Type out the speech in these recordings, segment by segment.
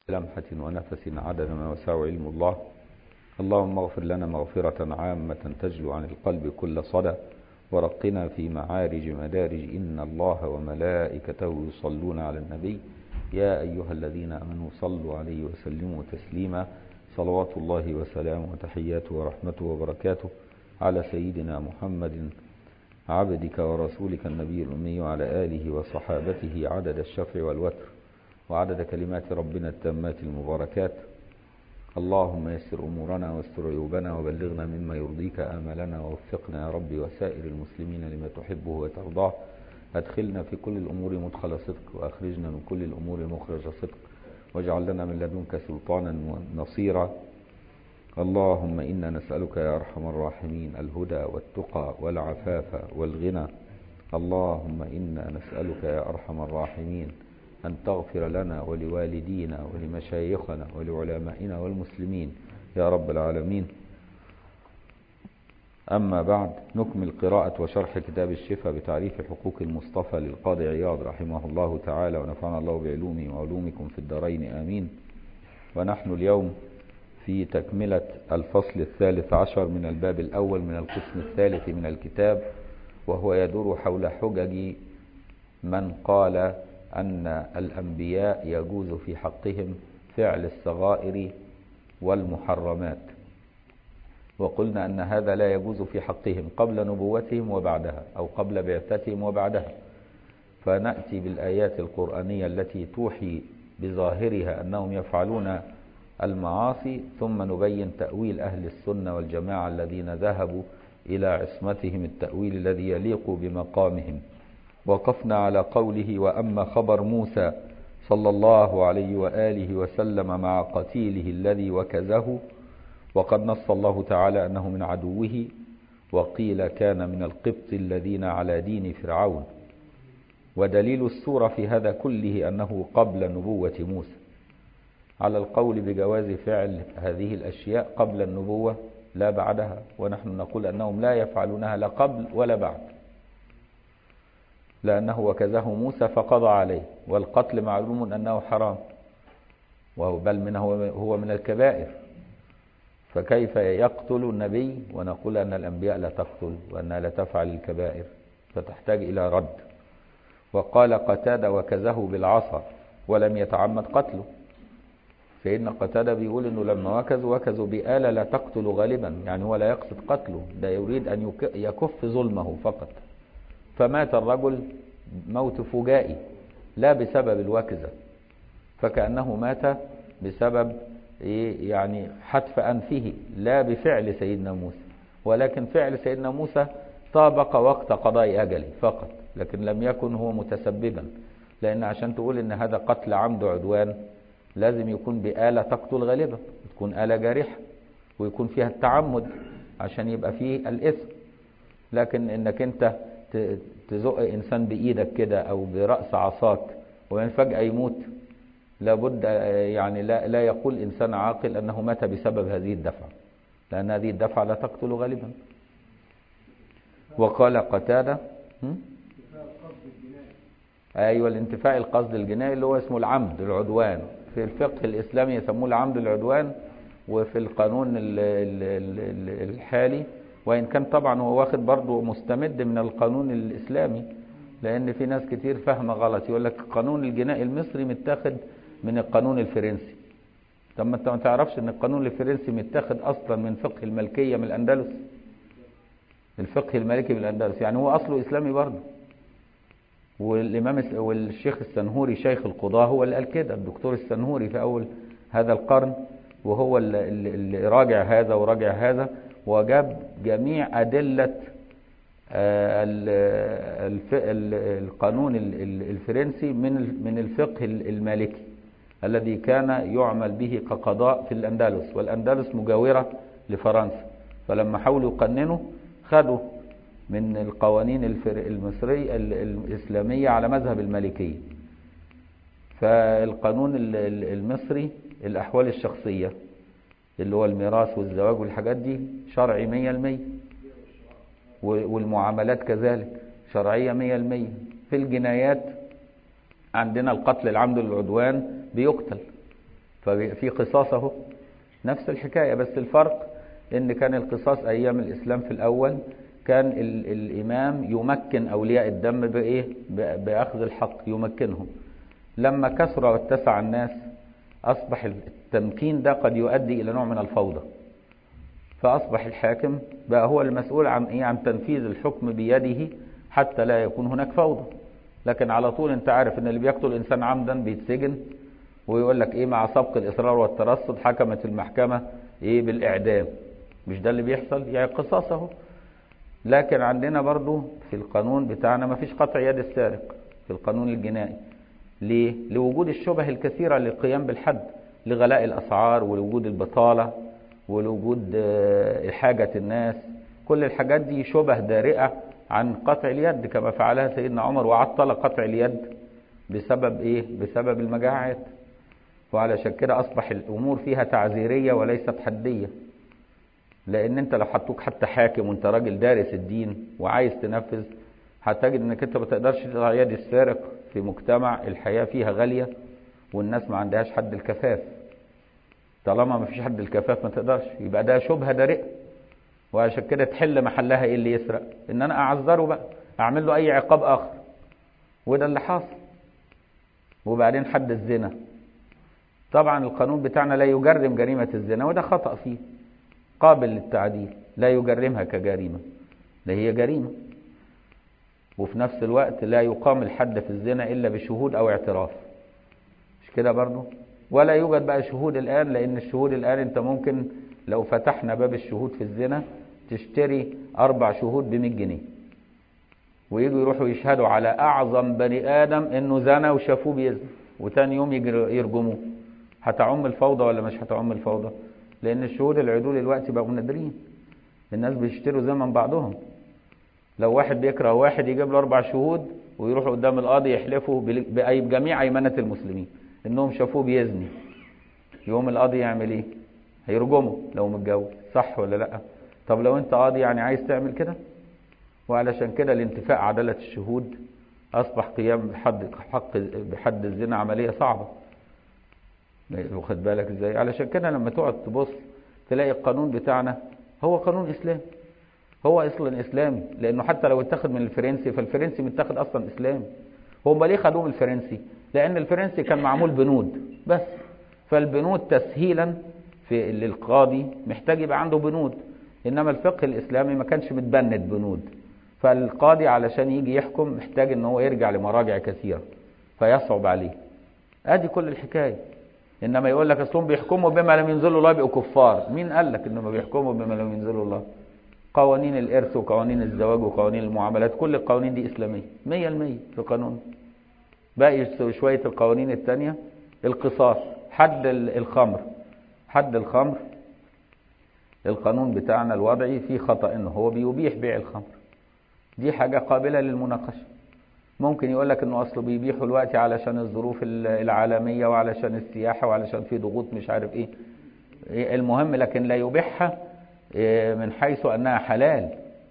لمحة ونفس عدد ما وسع علم الله اللهم اغفر لنا مغفرة عامة تجلو عن القلب كل صدى ورقنا في معارج مدارج إن الله وملائكته يصلون على النبي يا أيها الذين أمنوا صلوا عليه وسلموا تسليما صلوات الله وسلامه وتحياته ورحمته وبركاته على سيدنا محمد عبدك ورسولك النبي الأمي وعلى آله وصحابته عدد الشفع والوتر وعدد كلمات ربنا التامات المباركات اللهم يسر أمورنا واستر عيوبنا وبلغنا مما يرضيك آملنا ووفقنا يا رب وسائر المسلمين لما تحبه وترضاه أدخلنا في كل الأمور مدخل صدق وأخرجنا من كل الأمور مخرج صدق واجعل لنا من لدنك سلطانا نصيرا اللهم إنا نسألك يا أرحم الراحمين الهدى والتقى والعفاف والغنى اللهم إنا نسألك يا أرحم الراحمين أن تغفر لنا ولوالدينا ولمشايخنا ولعلمائنا والمسلمين يا رب العالمين أما بعد نكمل قراءة وشرح كتاب الشفاء بتعريف حقوق المصطفى للقاضي عياض رحمه الله تعالى ونفعنا الله بعلومه وعلومكم في الدارين آمين ونحن اليوم في تكملة الفصل الثالث عشر من الباب الأول من القسم الثالث من الكتاب وهو يدور حول حجج من قال أن الأنبياء يجوز في حقهم فعل الصغائر والمحرمات وقلنا أن هذا لا يجوز في حقهم قبل نبوتهم وبعدها أو قبل بعثتهم وبعدها فنأتي بالآيات القرآنية التي توحي بظاهرها أنهم يفعلون المعاصي ثم نبين تأويل أهل السنة والجماعة الذين ذهبوا إلى عصمتهم التأويل الذي يليق بمقامهم وقفنا على قوله وأما خبر موسى صلى الله عليه وآله وسلم مع قتيله الذي وكزه وقد نص الله تعالى أنه من عدوه وقيل كان من القبط الذين على دين فرعون ودليل السورة في هذا كله أنه قبل نبوة موسى على القول بجواز فعل هذه الأشياء قبل النبوة لا بعدها ونحن نقول أنهم لا يفعلونها لا قبل ولا بعد لأنه وكزه موسى فقضى عليه والقتل معلوم أنه حرام بل من هو, هو من الكبائر فكيف يقتل النبي ونقول أن الأنبياء لا تقتل وأنها لا تفعل الكبائر فتحتاج إلى رد وقال قتادة وكزه بالعصا ولم يتعمد قتله سيدنا قتادة بيقول انه لما وكزوا وكزوا بآلة لا تقتل غالبا يعني هو لا يقصد قتله ده يريد ان يكف ظلمه فقط فمات الرجل موت فجائي لا بسبب الوكزة فكأنه مات بسبب يعني حتف أنفه لا بفعل سيدنا موسى ولكن فعل سيدنا موسى طابق وقت قضاء أجله فقط لكن لم يكن هو متسببا لأن عشان تقول إن هذا قتل عمد عدوان لازم يكون بآلة تقتل غالبا تكون آلة جارحة ويكون فيها التعمد عشان يبقى فيه الإثم لكن إنك أنت تزق إنسان بإيدك كده أو برأس عصاك ومن فجأة يموت لابد يعني لا, لا يقول إنسان عاقل أنه مات بسبب هذه الدفعة لأن هذه الدفعة لا تقتل غالبا وقال قتادة أيوة الانتفاع القصد الجنائي اللي هو اسمه العمد العدوان في الفقه الإسلامي يسموه العمد العدوان وفي القانون الحالي وإن كان طبعا هو واخد برضه مستمد من القانون الإسلامي لأن في ناس كتير فاهمة غلط يقول لك القانون الجنائي المصري متاخد من القانون الفرنسي طب ما انت ما تعرفش ان القانون الفرنسي متاخد اصلا من فقه الملكية من الاندلس الفقه المالكي من الاندلس يعني هو اصله اسلامي برضه والامام والشيخ السنهوري شيخ القضاة هو اللي قال كده الدكتور السنهوري في اول هذا القرن وهو اللي راجع هذا وراجع هذا وجاب جميع أدلة القانون الفرنسي من من الفقه المالكي الذي كان يعمل به كقضاء في الأندلس والأندلس مجاورة لفرنسا فلما حاولوا يقننوا خدوا من القوانين المصرية الإسلامية على مذهب المالكية فالقانون المصري الأحوال الشخصية اللي هو الميراث والزواج والحاجات دي شرعي مية المية والمعاملات كذلك شرعية مية المية في الجنايات عندنا القتل العمد للعدوان بيقتل ففي قصاص اهو نفس الحكاية بس الفرق ان كان القصاص ايام الاسلام في الاول كان ال الامام يمكن اولياء الدم بايه باخذ الحق يمكنهم لما كثر واتسع الناس اصبح التمكين ده قد يؤدي الى نوع من الفوضى فاصبح الحاكم بقى هو المسؤول عن ايه عن تنفيذ الحكم بيده حتى لا يكون هناك فوضى لكن على طول انت عارف ان اللي بيقتل انسان عمدا بيتسجن ويقول لك ايه مع سبق الاصرار والترصد حكمت المحكمة ايه بالاعدام مش ده اللي بيحصل يعني قصاص اهو لكن عندنا برضو في القانون بتاعنا ما فيش قطع يد السارق في القانون الجنائي ليه لوجود الشبه الكثيرة للقيام بالحد لغلاء الاسعار ولوجود البطالة ولوجود حاجة الناس كل الحاجات دي شبه دارئة عن قطع اليد كما فعلها سيدنا عمر وعطل قطع اليد بسبب ايه بسبب المجاعات وعلشان كده اصبح الامور فيها تعزيريه وليست حديه لان انت لو حطوك حتى حاكم وانت راجل دارس الدين وعايز تنفذ هتجد انك انت ما تقدرش تقطع يد السارق في مجتمع الحياه فيها غاليه والناس ما عندهاش حد الكفاف طالما ما فيش حد الكفاف ما تقدرش يبقى ده شبهه دارئه وعشان كده تحل محلها ايه اللي يسرق ان انا اعذره بقى اعمل له اي عقاب اخر وده اللي حاصل وبعدين حد الزنا طبعا القانون بتاعنا لا يجرم جريمة الزنا وده خطأ فيه قابل للتعديل لا يجرمها كجريمة ده هي جريمة وفي نفس الوقت لا يقام الحد في الزنا إلا بشهود أو اعتراف مش كده برضو ولا يوجد بقى شهود الآن لأن الشهود الآن أنت ممكن لو فتحنا باب الشهود في الزنا تشتري أربع شهود ب 100 جنيه ويجوا يروحوا يشهدوا على أعظم بني آدم إنه زنى وشافوه بيزني وتاني يوم يرجموه هتعم الفوضى ولا مش هتعم الفوضى لأن الشهود العدول دلوقتي بقوا نادرين الناس بيشتروا زمن بعضهم لو واحد بيكره واحد يجيب له أربع شهود ويروحوا قدام القاضي يحلفوا بجميع أيمنة المسلمين إنهم شافوه بيزني يقوم القاضي يعمل إيه؟ هيرجمه لو متجوز صح ولا لا طب لو انت قاضي يعني عايز تعمل كده وعلشان كده الانتفاء عدالة الشهود اصبح قيام بحد حق بحد الزنا عملية صعبة واخد بالك ازاي علشان كده لما تقعد تبص تلاقي القانون بتاعنا هو قانون اسلامي هو اصلا اسلامي لانه حتى لو اتخذ من الفرنسي فالفرنسي متاخد اصلا اسلامي هم ليه خدوه من الفرنسي لان الفرنسي كان معمول بنود بس فالبنود تسهيلا في للقاضي محتاج يبقى عنده بنود انما الفقه الاسلامي ما كانش متبند بنود فالقاضي علشان يجي يحكم محتاج ان هو يرجع لمراجع كثيره فيصعب عليه ادي كل الحكايه انما يقول لك اصلهم بيحكموا بما لم ينزل الله يبقوا كفار مين قال لك انهم بيحكموا بما لم ينزل الله قوانين الارث وقوانين الزواج وقوانين المعاملات كل القوانين دي اسلاميه 100% في قانون باقي شويه القوانين الثانيه القصاص حد الخمر حد الخمر القانون بتاعنا الوضعي فيه خطأ انه هو بيبيح بيع الخمر دي حاجة قابلة للمناقشة ممكن يقول لك انه اصله بيبيحوا الوقت علشان الظروف العالمية وعلشان السياحة وعلشان في ضغوط مش عارف ايه المهم لكن لا يبيحها من حيث انها حلال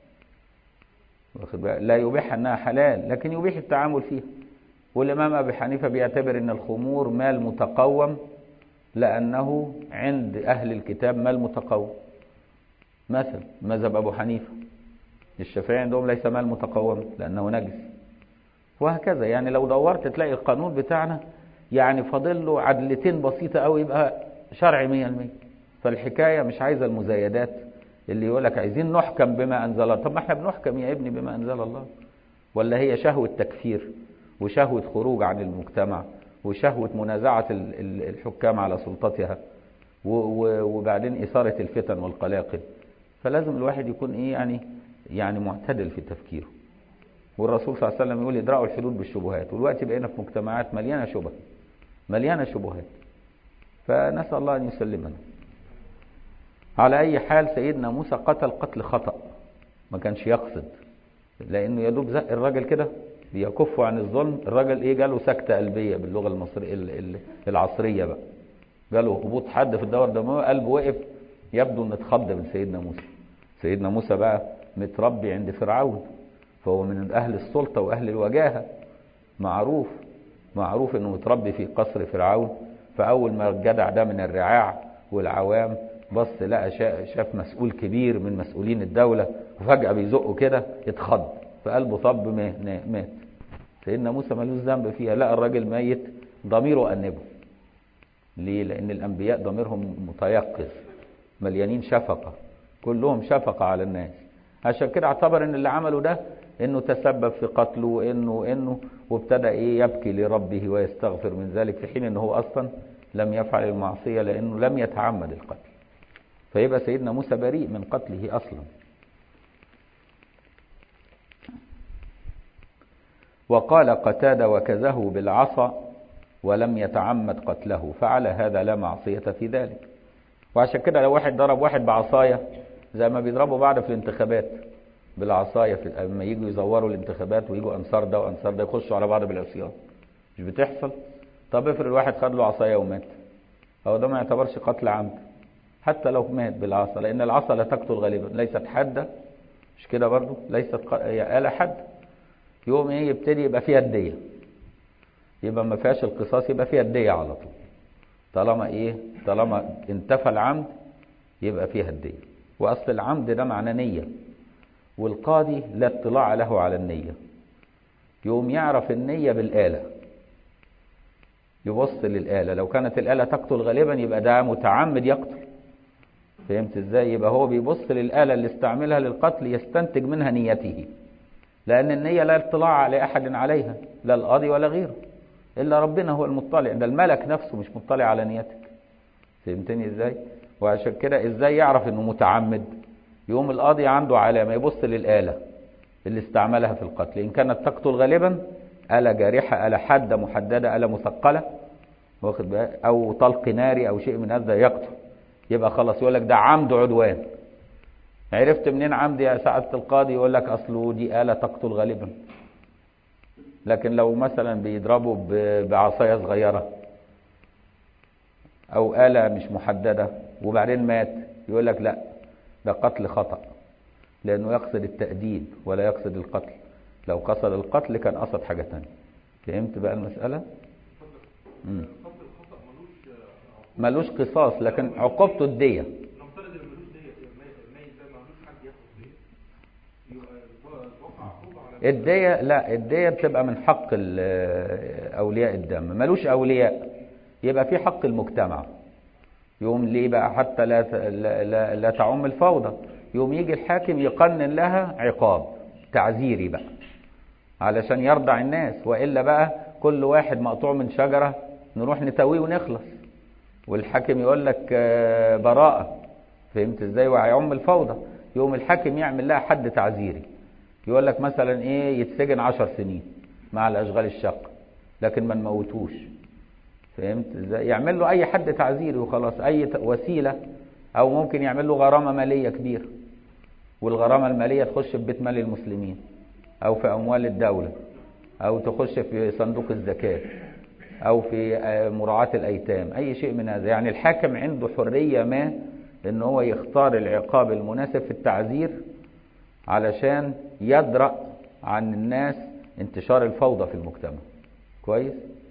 لا يبيح انها حلال لكن يبيح التعامل فيها والامام ابي حنيفة بيعتبر ان الخمور مال متقوم لأنه عند أهل الكتاب مال متقوم مثلا مذهب أبو حنيفة الشافعي عندهم ليس مال متقوم لأنه نجس وهكذا يعني لو دورت تلاقي القانون بتاعنا يعني فاضل له عدلتين بسيطة أو يبقى شرعي مية المية فالحكاية مش عايزة المزايدات اللي يقول لك عايزين نحكم بما أنزل الله طب ما احنا بنحكم يا ابني بما أنزل الله ولا هي شهوة تكفير وشهوة خروج عن المجتمع وشهوة منازعة الحكام على سلطتها وبعدين إثارة الفتن والقلاقل فلازم الواحد يكون إيه يعني يعني معتدل في تفكيره والرسول صلى الله عليه وسلم يقول ادرأوا الحدود بالشبهات والوقت بقينا في مجتمعات مليانة شبه مليانة شبهات فنسأل الله أن يسلمنا على أي حال سيدنا موسى قتل قتل خطأ ما كانش يقصد لأنه يدوب زق الراجل كده بيكفوا عن الظلم الراجل ايه جاله سكتة قلبية باللغة المصرية العصرية بقى جاله هبوط حد في الدورة الدموية قلبه وقف يبدو ان اتخض من سيدنا موسى سيدنا موسى بقى متربي عند فرعون فهو من اهل السلطة واهل الوجاهة معروف معروف انه متربي في قصر فرعون فأول ما الجدع ده من الرعاع والعوام بص لقى شاف مسؤول كبير من مسؤولين الدولة وفجأة بيزقه كده اتخض فقلبه طب مات سيدنا موسى ملوش ذنب فيها لقى الراجل ميت ضميره أنبه ليه؟ لأن الأنبياء ضميرهم متيقظ مليانين شفقة كلهم شفقة على الناس عشان كده اعتبر ان اللي عمله ده انه تسبب في قتله وانه انه وابتدى ايه يبكي لربه ويستغفر من ذلك في حين انه هو اصلا لم يفعل المعصية لانه لم يتعمد القتل فيبقى سيدنا موسى بريء من قتله اصلا وقال قتادة وكزه بالعصا ولم يتعمد قتله فعلى هذا لا معصية في ذلك وعشان كده لو واحد ضرب واحد بعصاية زي ما بيضربوا بعض في الانتخابات بالعصاية في لما يجوا يزوروا الانتخابات ويجوا انصار ده وانصار ده يخشوا على بعض بالعصيان مش بتحصل طب افرض الواحد خد له عصاية ومات هو ده ما يعتبرش قتل عمد حتى لو مات بالعصا لان العصا لا تقتل غالبا ليست حادة مش كده برضو ليست ق... هي آلة حادة يوم ايه يبتدي يبقى فيها الدية يبقى ما فيهاش القصاص يبقى فيها الدية على طول طالما ايه طالما انتفى العمد يبقى فيها الدية واصل العمد ده معناه نية والقاضي لا اطلاع له على النية يوم يعرف النية بالآلة يبص للآلة لو كانت الآلة تقتل غالبا يبقى ده متعمد يقتل فهمت ازاي يبقى هو بيبص للآلة اللي استعملها للقتل يستنتج منها نيته لأن النية لا اطلاع على أحد عليها لا القاضي ولا غيره إلا ربنا هو المطلع ده الملك نفسه مش مطلع على نيتك فهمتني ازاي وعشان كده ازاي يعرف انه متعمد يقوم القاضي عنده علامة يبص للآلة اللي استعملها في القتل إن كانت تقتل غالبا آلة جارحة آلة حادة محددة آلة مثقلة واخد بالك أو طلق ناري أو شيء من هذا يقتل يبقى خلاص يقول لك ده عمد عدوان عرفت منين عمد يا سعادة القاضي يقول لك أصله دي آلة تقتل غالبا لكن لو مثلا بيضربوا بعصاية صغيرة أو آلة مش محددة وبعدين مات يقول لك لا ده قتل خطأ لأنه يقصد التأديب ولا يقصد القتل لو قصد القتل كان قصد حاجة تانية فهمت بقى المسألة مم. ملوش قصاص لكن عقوبته الدية نفترض ان ملوش دية الميت ده ملوش حد ياخد دية يوقع عقوبة على الدية لا الدية بتبقى من حق ال- أولياء الدم ملوش أولياء يبقى في حق المجتمع يوم ليه بقى حتى لا ت- لا, لا, لا تعم الفوضى يوم يجي الحاكم يقنن لها عقاب تعزيري بقى علشان يرضع الناس وإلا بقى كل واحد مقطوع من شجرة نروح نتويه ونخلص والحاكم يقول لك آه، براءة فهمت ازاي وهيعم الفوضى يوم الحاكم يعمل لها حد تعزيري يقول لك مثلا ايه يتسجن عشر سنين مع الاشغال الشاقة لكن ما نموتوش فهمت ازاي يعمل له اي حد تعزيري وخلاص اي ت- وسيلة او ممكن يعمل له غرامة مالية كبيرة والغرامة المالية تخش في بيت مال المسلمين او في اموال الدولة او تخش في صندوق الزكاة او في آه، مراعاة الايتام اي شيء من هذا يعني الحاكم عنده حرية ما ان هو يختار العقاب المناسب في التعزير علشان يدرأ عن الناس انتشار الفوضى في المجتمع كويس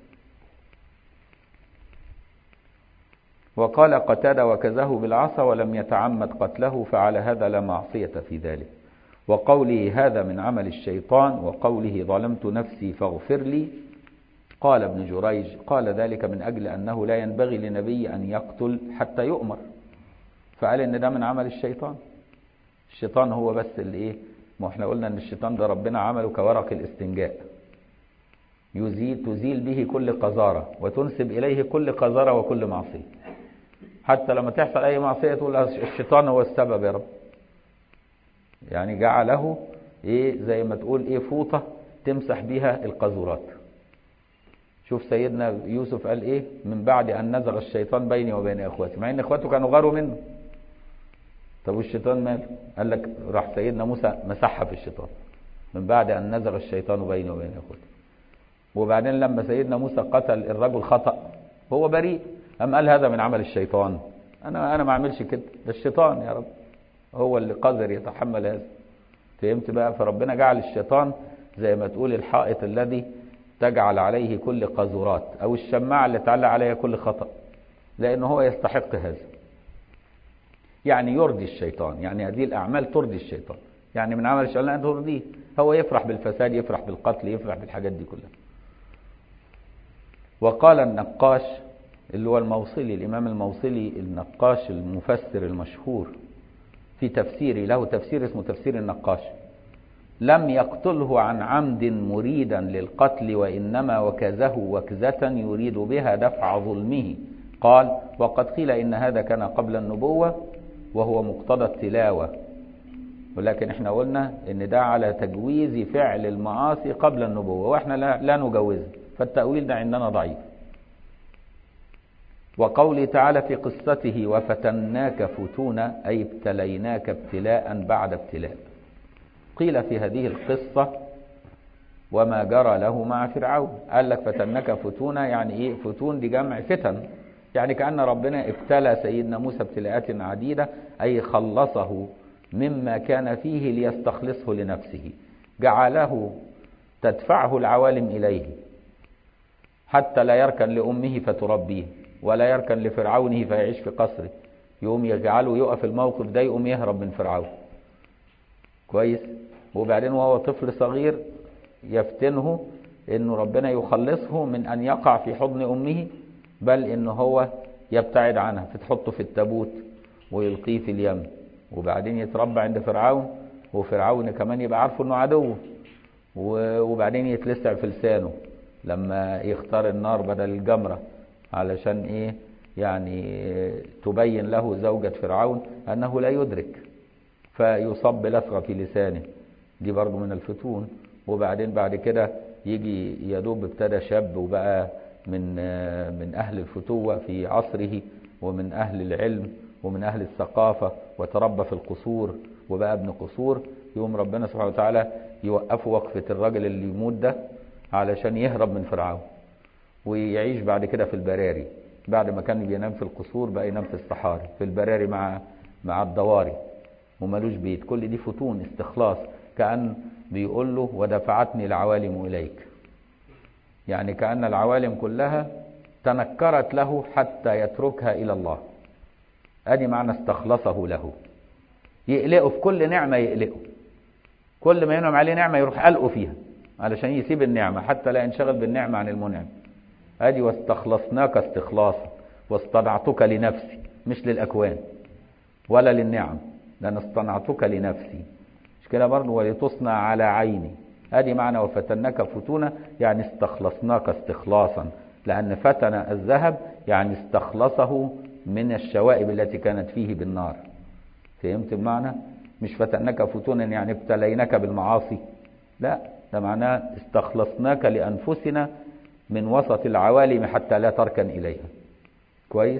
وقال قتادة وكزه بالعصا ولم يتعمد قتله فعلى هذا لا معصية في ذلك وقوله هذا من عمل الشيطان وقوله ظلمت نفسي فاغفر لي قال ابن جريج قال ذلك من أجل أنه لا ينبغي لنبي أن يقتل حتى يؤمر فقال إن ده من عمل الشيطان الشيطان هو بس اللي إيه ما احنا قلنا إن الشيطان ده ربنا عمله كورق الاستنجاء يزيل تزيل به كل قذارة وتنسب إليه كل قذارة وكل معصية حتى لما تحصل أي معصية تقول الشيطان هو السبب يا رب يعني جعله إيه زي ما تقول إيه فوطة تمسح بيها القذورات شوف سيدنا يوسف قال ايه من بعد ان نزغ الشيطان بيني وبين اخواتي مع ان اخواته كانوا غاروا منه طب والشيطان ماله قال لك راح سيدنا موسى مسحها في الشيطان من بعد ان نزغ الشيطان بيني وبين اخواتي وبعدين لما سيدنا موسى قتل الرجل خطأ هو بريء أم قال هذا من عمل الشيطان أنا أنا ما أعملش كده ده الشيطان يا رب هو اللي قادر يتحمل هذا فهمت بقى فربنا جعل الشيطان زي ما تقول الحائط الذي تجعل عليه كل قذورات أو الشماعة اللي تعلق عليها كل خطأ لأنه هو يستحق هذا يعني يرضي الشيطان يعني هذه الأعمال ترضي الشيطان يعني من عمل الشيطان ترضيه هو يفرح بالفساد يفرح بالقتل يفرح بالحاجات دي كلها وقال النقاش اللي هو الموصلي الإمام الموصلي النقاش المفسر المشهور في تفسيره له تفسير اسمه تفسير النقاش لم يقتله عن عمد مريدا للقتل وإنما وكزه وكزة يريد بها دفع ظلمه قال وقد قيل إن هذا كان قبل النبوة وهو مقتضى التلاوة ولكن احنا قلنا ان ده على تجويز فعل المعاصي قبل النبوة واحنا لا, لا نجوزه فالتأويل ده عندنا ضعيف وقوله تعالى في قصته وفتناك فتونا أي ابتليناك ابتلاء بعد ابتلاء قيل في هذه القصة وما جرى له مع فرعون قال لك فتنك فتونا يعني ايه فتون دي جمع فتن يعني كأن ربنا ابتلى سيدنا موسى ابتلاءات عديدة أي خلصه مما كان فيه ليستخلصه لنفسه جعله تدفعه العوالم إليه حتى لا يركن لأمه فتربيه ولا يركن لفرعونه فيعيش في قصره يقوم يجعله يقف الموقف ده يقوم يهرب من فرعون كويس وبعدين وهو طفل صغير يفتنه انه ربنا يخلصه من ان يقع في حضن امه بل ان هو يبتعد عنها فتحطه في التابوت ويلقيه في اليم وبعدين يتربى عند فرعون وفرعون كمان يبقى عارفه انه عدو وبعدين يتلسع في لسانه لما يختار النار بدل الجمرة علشان ايه يعني تبين له زوجة فرعون انه لا يدرك فيصب لثغة في لسانه دي برضه من الفتون وبعدين بعد كده يجي يدوب ابتدى شاب وبقى من من اهل الفتوة في عصره ومن اهل العلم ومن اهل الثقافة وتربى في القصور وبقى ابن قصور يوم ربنا سبحانه وتعالى يوقفه وقفة الراجل اللي يموت ده علشان يهرب من فرعون ويعيش بعد كده في البراري بعد ما كان بينام في القصور بقى ينام في الصحاري في البراري مع مع الضواري ومالوش بيت كل دي فتون استخلاص كأن بيقول له ودفعتني العوالم إليك يعني كأن العوالم كلها تنكرت له حتى يتركها إلى الله أدي معنى استخلصه له يقلقه في كل نعمة يقلقه كل ما ينعم عليه نعمة يروح قلقه فيها علشان يسيب النعمة حتى لا ينشغل بالنعمة عن المنعم أدي واستخلصناك استخلاصا واصطنعتك لنفسي مش للأكوان ولا للنعم لأن اصطنعتك لنفسي مش كده برضه ولتصنع على عيني ادي معنى وفتناك فتونا يعني استخلصناك استخلاصا لأن فتن الذهب يعني استخلصه من الشوائب التي كانت فيه بالنار فهمت المعنى مش فتناك فتونا يعني ابتليناك بالمعاصي لا ده معناه استخلصناك لأنفسنا من وسط العوالم حتى لا تركن إليها كويس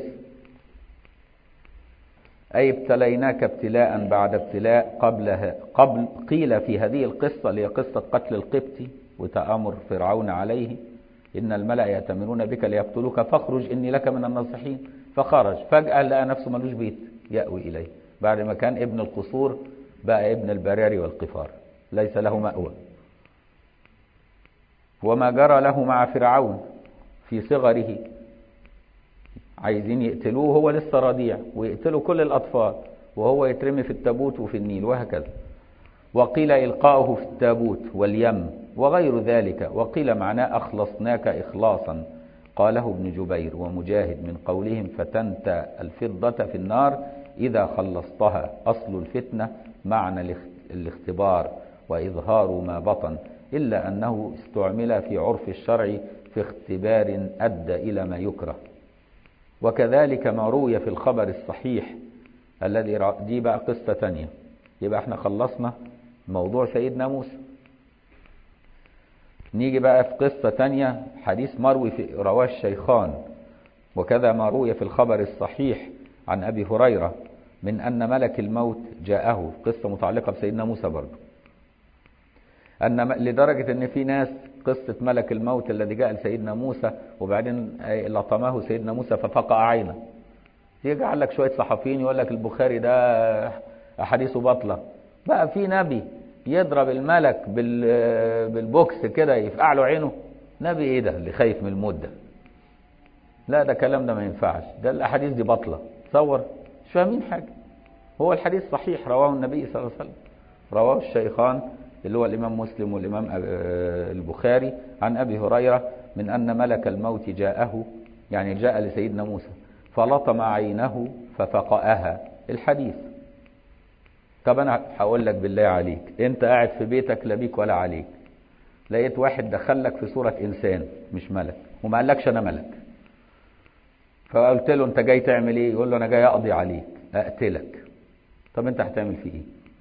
أي ابتليناك ابتلاء بعد ابتلاء قبلها قبل قيل في هذه القصة اللي هي قصة قتل القبطي وتآمر فرعون عليه إن الملأ يأتمرون بك ليقتلوك فاخرج إني لك من الناصحين فخرج فجأة لقى نفسه ملوش بيت يأوي إليه بعد ما كان ابن القصور بقى ابن البراري والقفار ليس له مأوى وما جرى له مع فرعون في صغره عايزين يقتلوه هو لسه رضيع ويقتلوا كل الأطفال وهو يترمي في التابوت وفي النيل وهكذا وقيل إلقاؤه في التابوت واليم وغير ذلك وقيل معناه أخلصناك إخلاصا قاله ابن جبير ومجاهد من قولهم فتنت الفضة في النار إذا خلصتها أصل الفتنة معنى الاختبار وإظهار ما بطن إلا أنه استعمل في عرف الشرع في اختبار أدى إلى ما يكره وكذلك ما روي في الخبر الصحيح الذي دي بقى قصة تانية يبقى احنا خلصنا موضوع سيدنا موسى نيجي بقى في قصة تانية حديث مروي في رواه الشيخان وكذا ما روي في الخبر الصحيح عن أبي هريرة من أن ملك الموت جاءه قصة متعلقة بسيدنا موسى برضه أن لدرجة أن في ناس قصة ملك الموت الذي جاء لسيدنا موسى وبعدين لطمه سيدنا موسى ففقع عينه يجعل لك شوية صحفيين يقول لك البخاري ده أحاديثه باطلة بقى في نبي يضرب الملك بالبوكس كده يفقع له عينه نبي ايه ده اللي خايف من الموت ده لا ده كلام ده ما ينفعش ده الاحاديث دي باطله تصور مش فاهمين حاجه هو الحديث صحيح رواه النبي صلى الله عليه وسلم رواه الشيخان اللي هو الامام مسلم والامام البخاري عن ابي هريره من ان ملك الموت جاءه يعني جاء لسيدنا موسى فلطم عينه ففقأها الحديث طب انا هقول لك بالله عليك انت قاعد في بيتك لا بيك ولا عليك لقيت واحد دخلك في صورة انسان مش ملك وما قالكش انا ملك فقلت له انت جاي تعمل ايه يقول له انا جاي اقضي عليك اقتلك طب انت هتعمل فيه ايه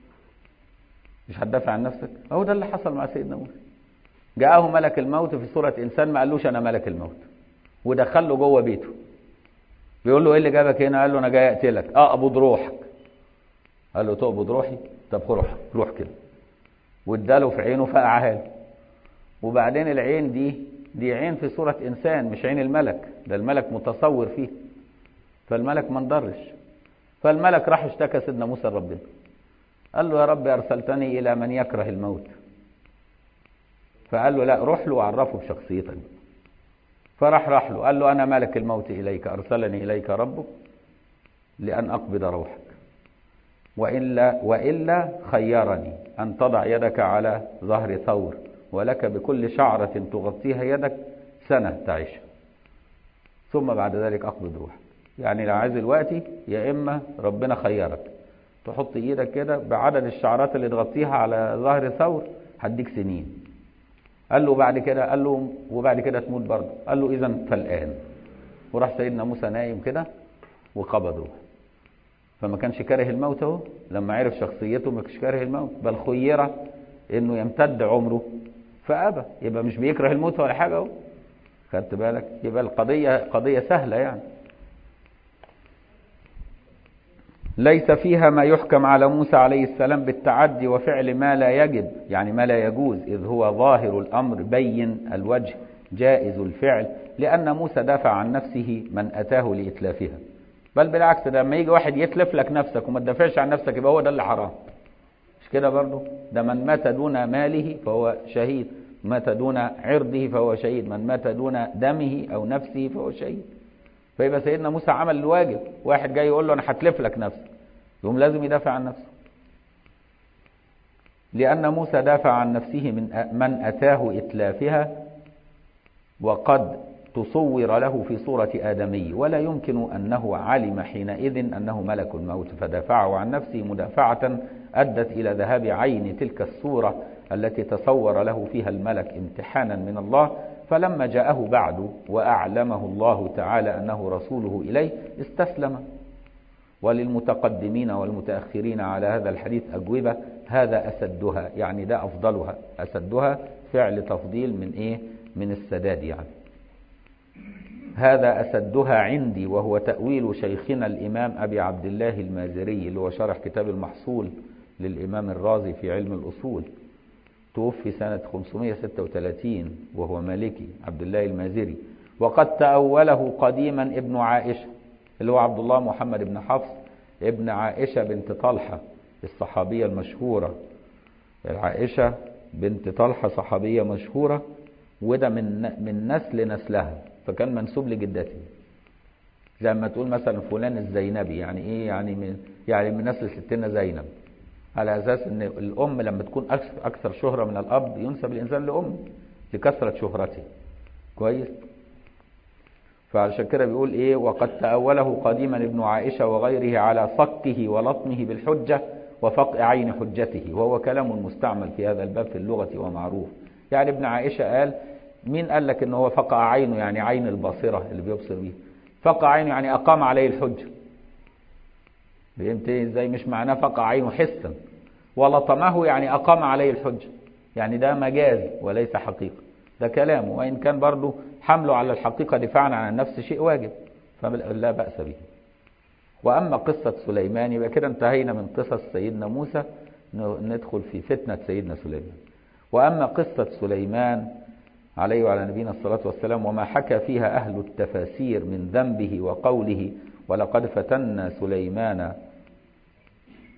مش هتدافع عن نفسك هو ده اللي حصل مع سيدنا موسى جاءه ملك الموت في صورة انسان ما قالوش انا ملك الموت ودخله جوه بيته بيقول له ايه اللي جابك هنا قال له انا جاي اقتلك اقبض روحك قال له تقبض روحي طب روح روح كده واداله في عينه فقعها له وبعدين العين دي دي عين في صورة إنسان مش عين الملك ده الملك متصور فيه فالملك ما انضرش فالملك راح اشتكى سيدنا موسى لربنا قال له يا رب أرسلتني إلى من يكره الموت فقال له لا روح له وعرفه بشخصيتك فراح راح له قال له أنا ملك الموت إليك أرسلني إليك ربك لأن أقبض روحك وإلا, وإلا خيرني أن تضع يدك على ظهر ثور ولك بكل شعرة تغطيها يدك سنة تعيش ثم بعد ذلك أقبض روحك يعني لو عايز دلوقتي يا إما ربنا خيرك تحط إيدك كده بعدد الشعرات اللي تغطيها على ظهر ثور هديك سنين قال له بعد كده قال له وبعد كده تموت برضه قال له إذا فالآن وراح سيدنا موسى نايم كده وقبض روحه فما كانش كاره الموت اهو لما عرف شخصيته ما كانش كاره الموت بل خير انه يمتد عمره فابى يبقى مش بيكره الموت ولا حاجه اهو خدت بالك يبقى القضيه قضيه سهله يعني ليس فيها ما يحكم على موسى عليه السلام بالتعدي وفعل ما لا يجب يعني ما لا يجوز إذ هو ظاهر الأمر بين الوجه جائز الفعل لأن موسى دافع عن نفسه من أتاه لإتلافها بل بالعكس ده لما يجي واحد يتلف لك نفسك وما تدافعش عن نفسك يبقى هو ده اللي حرام مش كده برضه ده من مات دون ماله فهو شهيد مات دون عرضه فهو شهيد من مات دون دمه أو نفسه فهو شهيد فيبقى سيدنا موسى عمل الواجب واحد جاي يقول له انا هتلف لك نفسك يقوم لازم يدافع عن نفسه لأن موسى دافع عن نفسه من من أتاه إتلافها وقد تصور له في صورة آدمي ولا يمكن أنه علم حينئذ أنه ملك الموت فدافعه عن نفسه مدافعة أدت إلى ذهاب عين تلك الصورة التي تصور له فيها الملك امتحانا من الله فلما جاءه بعد وأعلمه الله تعالى أنه رسوله إليه استسلم وللمتقدمين والمتأخرين على هذا الحديث أجوبة هذا أسدها يعني ده أفضلها أسدها فعل تفضيل من إيه من السداد يعني هذا أسدها عندي وهو تأويل شيخنا الإمام أبي عبد الله المازري اللي هو شرح كتاب المحصول للإمام الرازي في علم الأصول توفي سنة 536 وهو مالكي عبد الله المازري وقد تأوله قديما ابن عائشة اللي هو عبد الله محمد بن حفص ابن عائشة بنت طلحة الصحابية المشهورة عائشة بنت طلحة صحابية مشهورة وده من من نسل نسلها فكان منسوب لجدته زي ما تقول مثلا فلان الزينبي يعني ايه يعني من يعني من نسل ستنا زينب على اساس ان الام لما تكون اكثر شهره من الاب ينسب الانسان لام لكثره شهرته كويس فعشان كده بيقول ايه وقد تأوله قديما ابن عائشة وغيره على صكه ولطمه بالحجة وفقع عين حجته وهو كلام مستعمل في هذا الباب في اللغة ومعروف يعني ابن عائشة قال مين قال لك ان هو فقع عينه يعني عين الباصرة اللي بيبصر بيه فقع عينه يعني اقام عليه الحجة فهمت ازاي مش معناه فقع عينه حسا ولطمه يعني اقام عليه الحجة يعني ده مجاز وليس حقيقة ده كلامه وإن كان برضه حمله على الحقيقة دفاعا عن النفس شيء واجب فلا بأس به وأما قصة سليمان يبقى كده انتهينا من قصص سيدنا موسى ندخل في فتنة سيدنا سليمان وأما قصة سليمان عليه وعلى نبينا الصلاة والسلام وما حكى فيها أهل التفاسير من ذنبه وقوله ولقد فتنا سليمان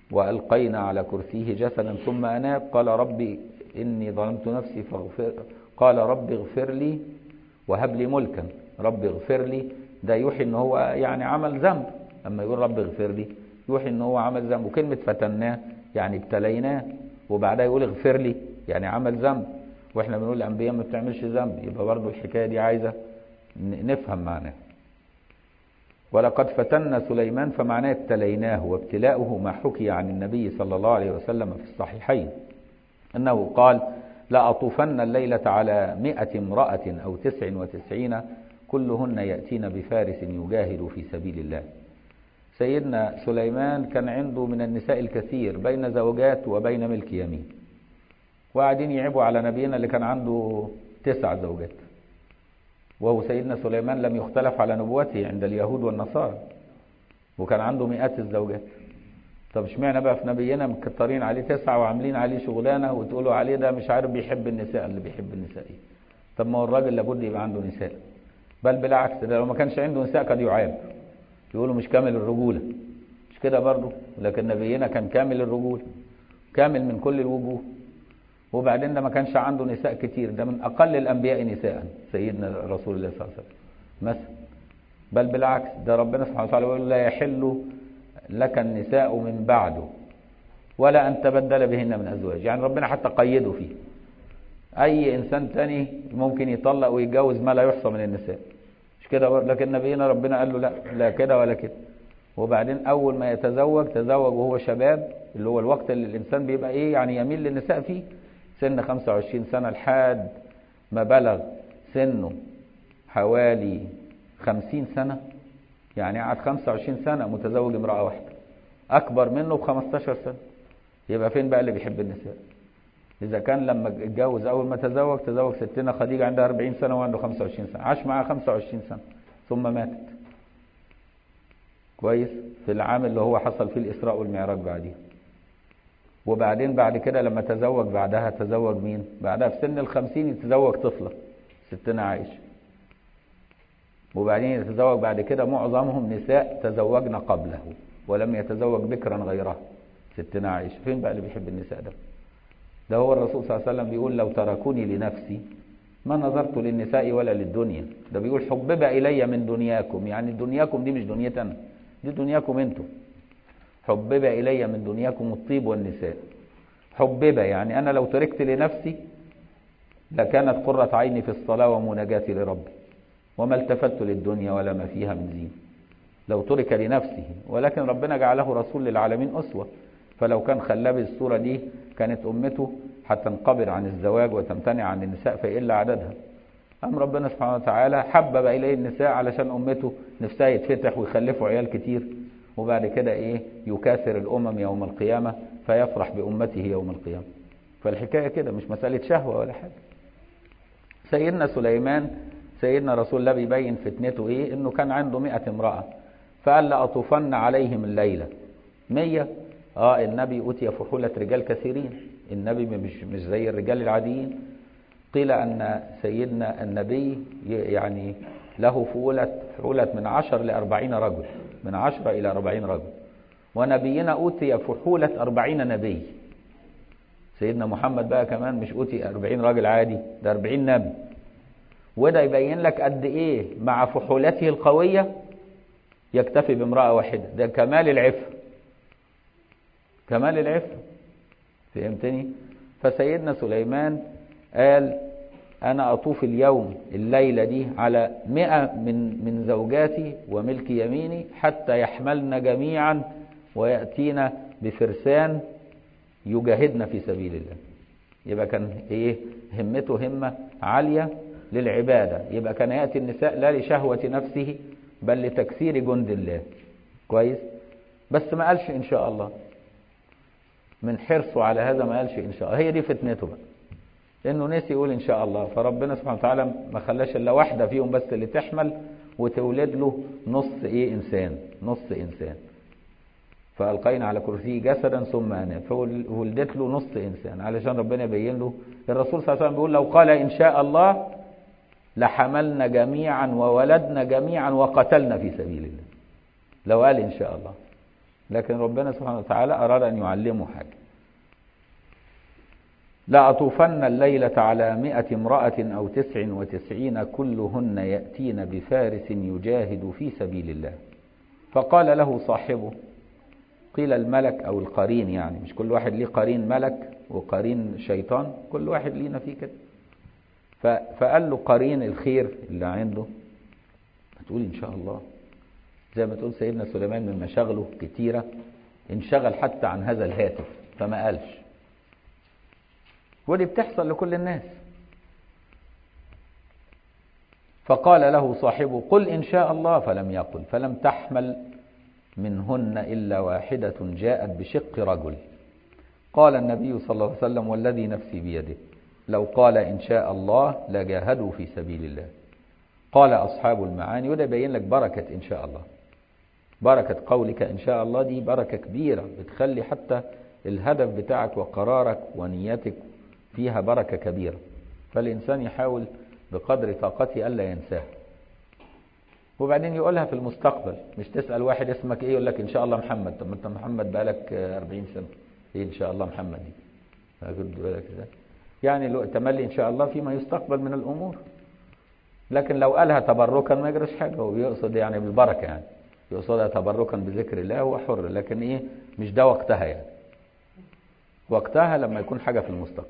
وألقينا على كرسيه جسدا ثم أناب قال ربي إني ظلمت نفسي فاغفر قال رب اغفر لي وهب لي ملكا رب اغفر لي ده يوحي ان هو يعني عمل ذنب اما يقول رب اغفر لي يوحي ان هو عمل ذنب وكلمة فتناه يعني ابتليناه وبعدها يقول اغفر لي يعني عمل ذنب واحنا بنقول الانبياء ما بتعملش ذنب يبقى برضه الحكايه دي عايزه نفهم معناها ولقد فتنا سليمان فمعناه ابتليناه وابتلاؤه ما حكي عن النبي صلى الله عليه وسلم في الصحيحين انه قال لأطوفن الليلة على مئة امرأة أو تسع وتسعين كلهن يأتين بفارس يجاهد في سبيل الله سيدنا سليمان كان عنده من النساء الكثير بين زوجات وبين ملك يمين وقاعدين يعيبوا على نبينا اللي كان عنده تسع زوجات وهو سيدنا سليمان لم يختلف على نبوته عند اليهود والنصارى وكان عنده مئات الزوجات طب اشمعنى بقى في نبينا مكترين عليه تسعة وعاملين عليه شغلانة وتقولوا عليه ده مش عارف بيحب النساء اللي بيحب النساء ايه طب ما هو الراجل لابد يبقى عنده نساء بل بالعكس ده لو ما كانش عنده نساء قد يعاب يقولوا مش كامل الرجولة مش كده برضه لكن نبينا كان كامل الرجولة كامل من كل الوجوه وبعدين ده ما كانش عنده نساء كتير ده من أقل الأنبياء نساء سيدنا رسول الله صلى الله عليه وسلم مثلا بل بالعكس ده ربنا سبحانه وتعالى يقول لا يحل لك النساء من بعده ولا أن تبدل بهن من أزواج يعني ربنا حتى قيده فيه أي إنسان تاني ممكن يطلق ويتجوز ما لا يحصى من النساء مش كده لكن نبينا ربنا قال له لا لا كده ولا كده وبعدين أول ما يتزوج تزوج وهو شباب اللي هو الوقت اللي الإنسان بيبقى إيه يعني يميل للنساء فيه سن 25 سنة لحد ما بلغ سنه حوالي 50 سنة يعني قعد 25 سنة متزوج امرأة واحدة أكبر منه ب 15 سنة يبقى فين بقى اللي بيحب النساء إذا كان لما اتجوز أول ما تزوج تزوج ستنا خديجة عندها 40 سنة وعنده 25 سنة عاش معاها 25 سنة ثم ماتت كويس في العام اللي هو حصل فيه الإسراء والمعراج بعديها وبعدين بعد كده لما تزوج بعدها تزوج مين بعدها في سن الخمسين يتزوج طفلة ستنا عائشة وبعدين يتزوج بعد كده معظمهم نساء تزوجن قبله ولم يتزوج بكرا غيرها ستنا عائشة فين بقى اللي بيحب النساء ده ده هو الرسول صلى الله عليه وسلم بيقول لو تركوني لنفسي ما نظرت للنساء ولا للدنيا ده بيقول حبب إلي من دنياكم يعني دنياكم دي مش دنيتي أنا دي دنياكم انتم حبب إلي من دنياكم الطيب والنساء حبب يعني أنا لو تركت لنفسي لكانت قرة عيني في الصلاة ومناجاتي لربي وما التفت للدنيا ولا ما فيها من زين لو ترك لنفسه ولكن ربنا جعله رسول للعالمين أسوة فلو كان خلاه بالصورة دي كانت أمته هتنقبض عن الزواج وتمتنع عن النساء فيقل عددها أم ربنا سبحانه وتعالى حبب إليه النساء علشان أمته نفسها يتفتح ويخلفوا عيال كتير وبعد كده إيه يكاثر الأمم يوم القيامة فيفرح بأمته يوم القيامة فالحكاية كده مش مسألة شهوة ولا حاجة سيدنا سليمان سيدنا رسول الله بيبين فتنته ايه انه كان عنده مئة امرأة فقال لأطوفن عليهم الليلة مية اه النبي أتي فحولة رجال كثيرين النبي مش, مش زي الرجال العاديين قيل أن سيدنا النبي يعني له فولة فحولة من عشر لأربعين رجل من عشرة إلى أربعين رجل ونبينا أوتي فحولة أربعين نبي سيدنا محمد بقى كمان مش أوتي أربعين راجل عادي ده أربعين نبي وده يبين لك قد إيه مع فحولته القوية يكتفي بامرأة واحدة ده كمال العفة كمال العفة فهمتني فسيدنا سليمان قال أنا أطوف اليوم الليلة دي على مئة من, من زوجاتي وملك يميني حتى يحملن جميعا ويأتينا بفرسان يجاهدنا في سبيل الله يبقى كان إيه همته همة عالية للعبادة يبقى كان يأتي النساء لا لشهوة نفسه بل لتكسير جند الله كويس بس ما قالش إن شاء الله من حرصه على هذا ما قالش إن شاء الله هي دي فتنته بقى لانه نسي يقول ان شاء الله فربنا سبحانه وتعالى ما خلاش الا واحده فيهم بس اللي تحمل وتولد له نص ايه انسان نص انسان فالقينا على كرسيه جسدا ثم انام فولدت له نص انسان علشان ربنا يبين له الرسول صلى الله عليه وسلم بيقول لو قال ان شاء الله لحملنا جميعا وولدنا جميعا وقتلنا في سبيل الله لو قال ان شاء الله لكن ربنا سبحانه وتعالى اراد ان يعلمه حاجه لأطوفن الليلة على مئة امرأة أو تسع وتسعين كلهن يأتين بفارس يجاهد في سبيل الله فقال له صاحبه قيل الملك أو القرين يعني مش كل واحد ليه قرين ملك وقرين شيطان كل واحد لينا فيه كده فقال له قرين الخير اللي عنده هتقول إن شاء الله زي ما تقول سيدنا سليمان من مشاغله كتيرة انشغل حتى عن هذا الهاتف فما قالش ودي بتحصل لكل الناس فقال له صاحبه قل إن شاء الله فلم يقل فلم تحمل منهن إلا واحدة جاءت بشق رجل قال النبي صلى الله عليه وسلم والذي نفسي بيده لو قال إن شاء الله لجاهدوا في سبيل الله قال أصحاب المعاني وده يبين لك بركة إن شاء الله بركة قولك إن شاء الله دي بركة كبيرة بتخلي حتى الهدف بتاعك وقرارك ونيتك فيها بركة كبيرة فالإنسان يحاول بقدر طاقته ألا ينساها وبعدين يقولها في المستقبل مش تسأل واحد اسمك ايه يقول لك ان شاء الله محمد طب ما انت محمد بقالك 40 سنة ايه ان شاء الله محمد دي أقول بالك ازاي يعني لو تملي ان شاء الله فيما يستقبل من الامور لكن لو قالها تبركا ما يجرش حاجة هو بيقصد يعني بالبركة يعني يقصدها تبركا بذكر الله هو حر لكن ايه مش ده وقتها يعني وقتها لما يكون حاجة في المستقبل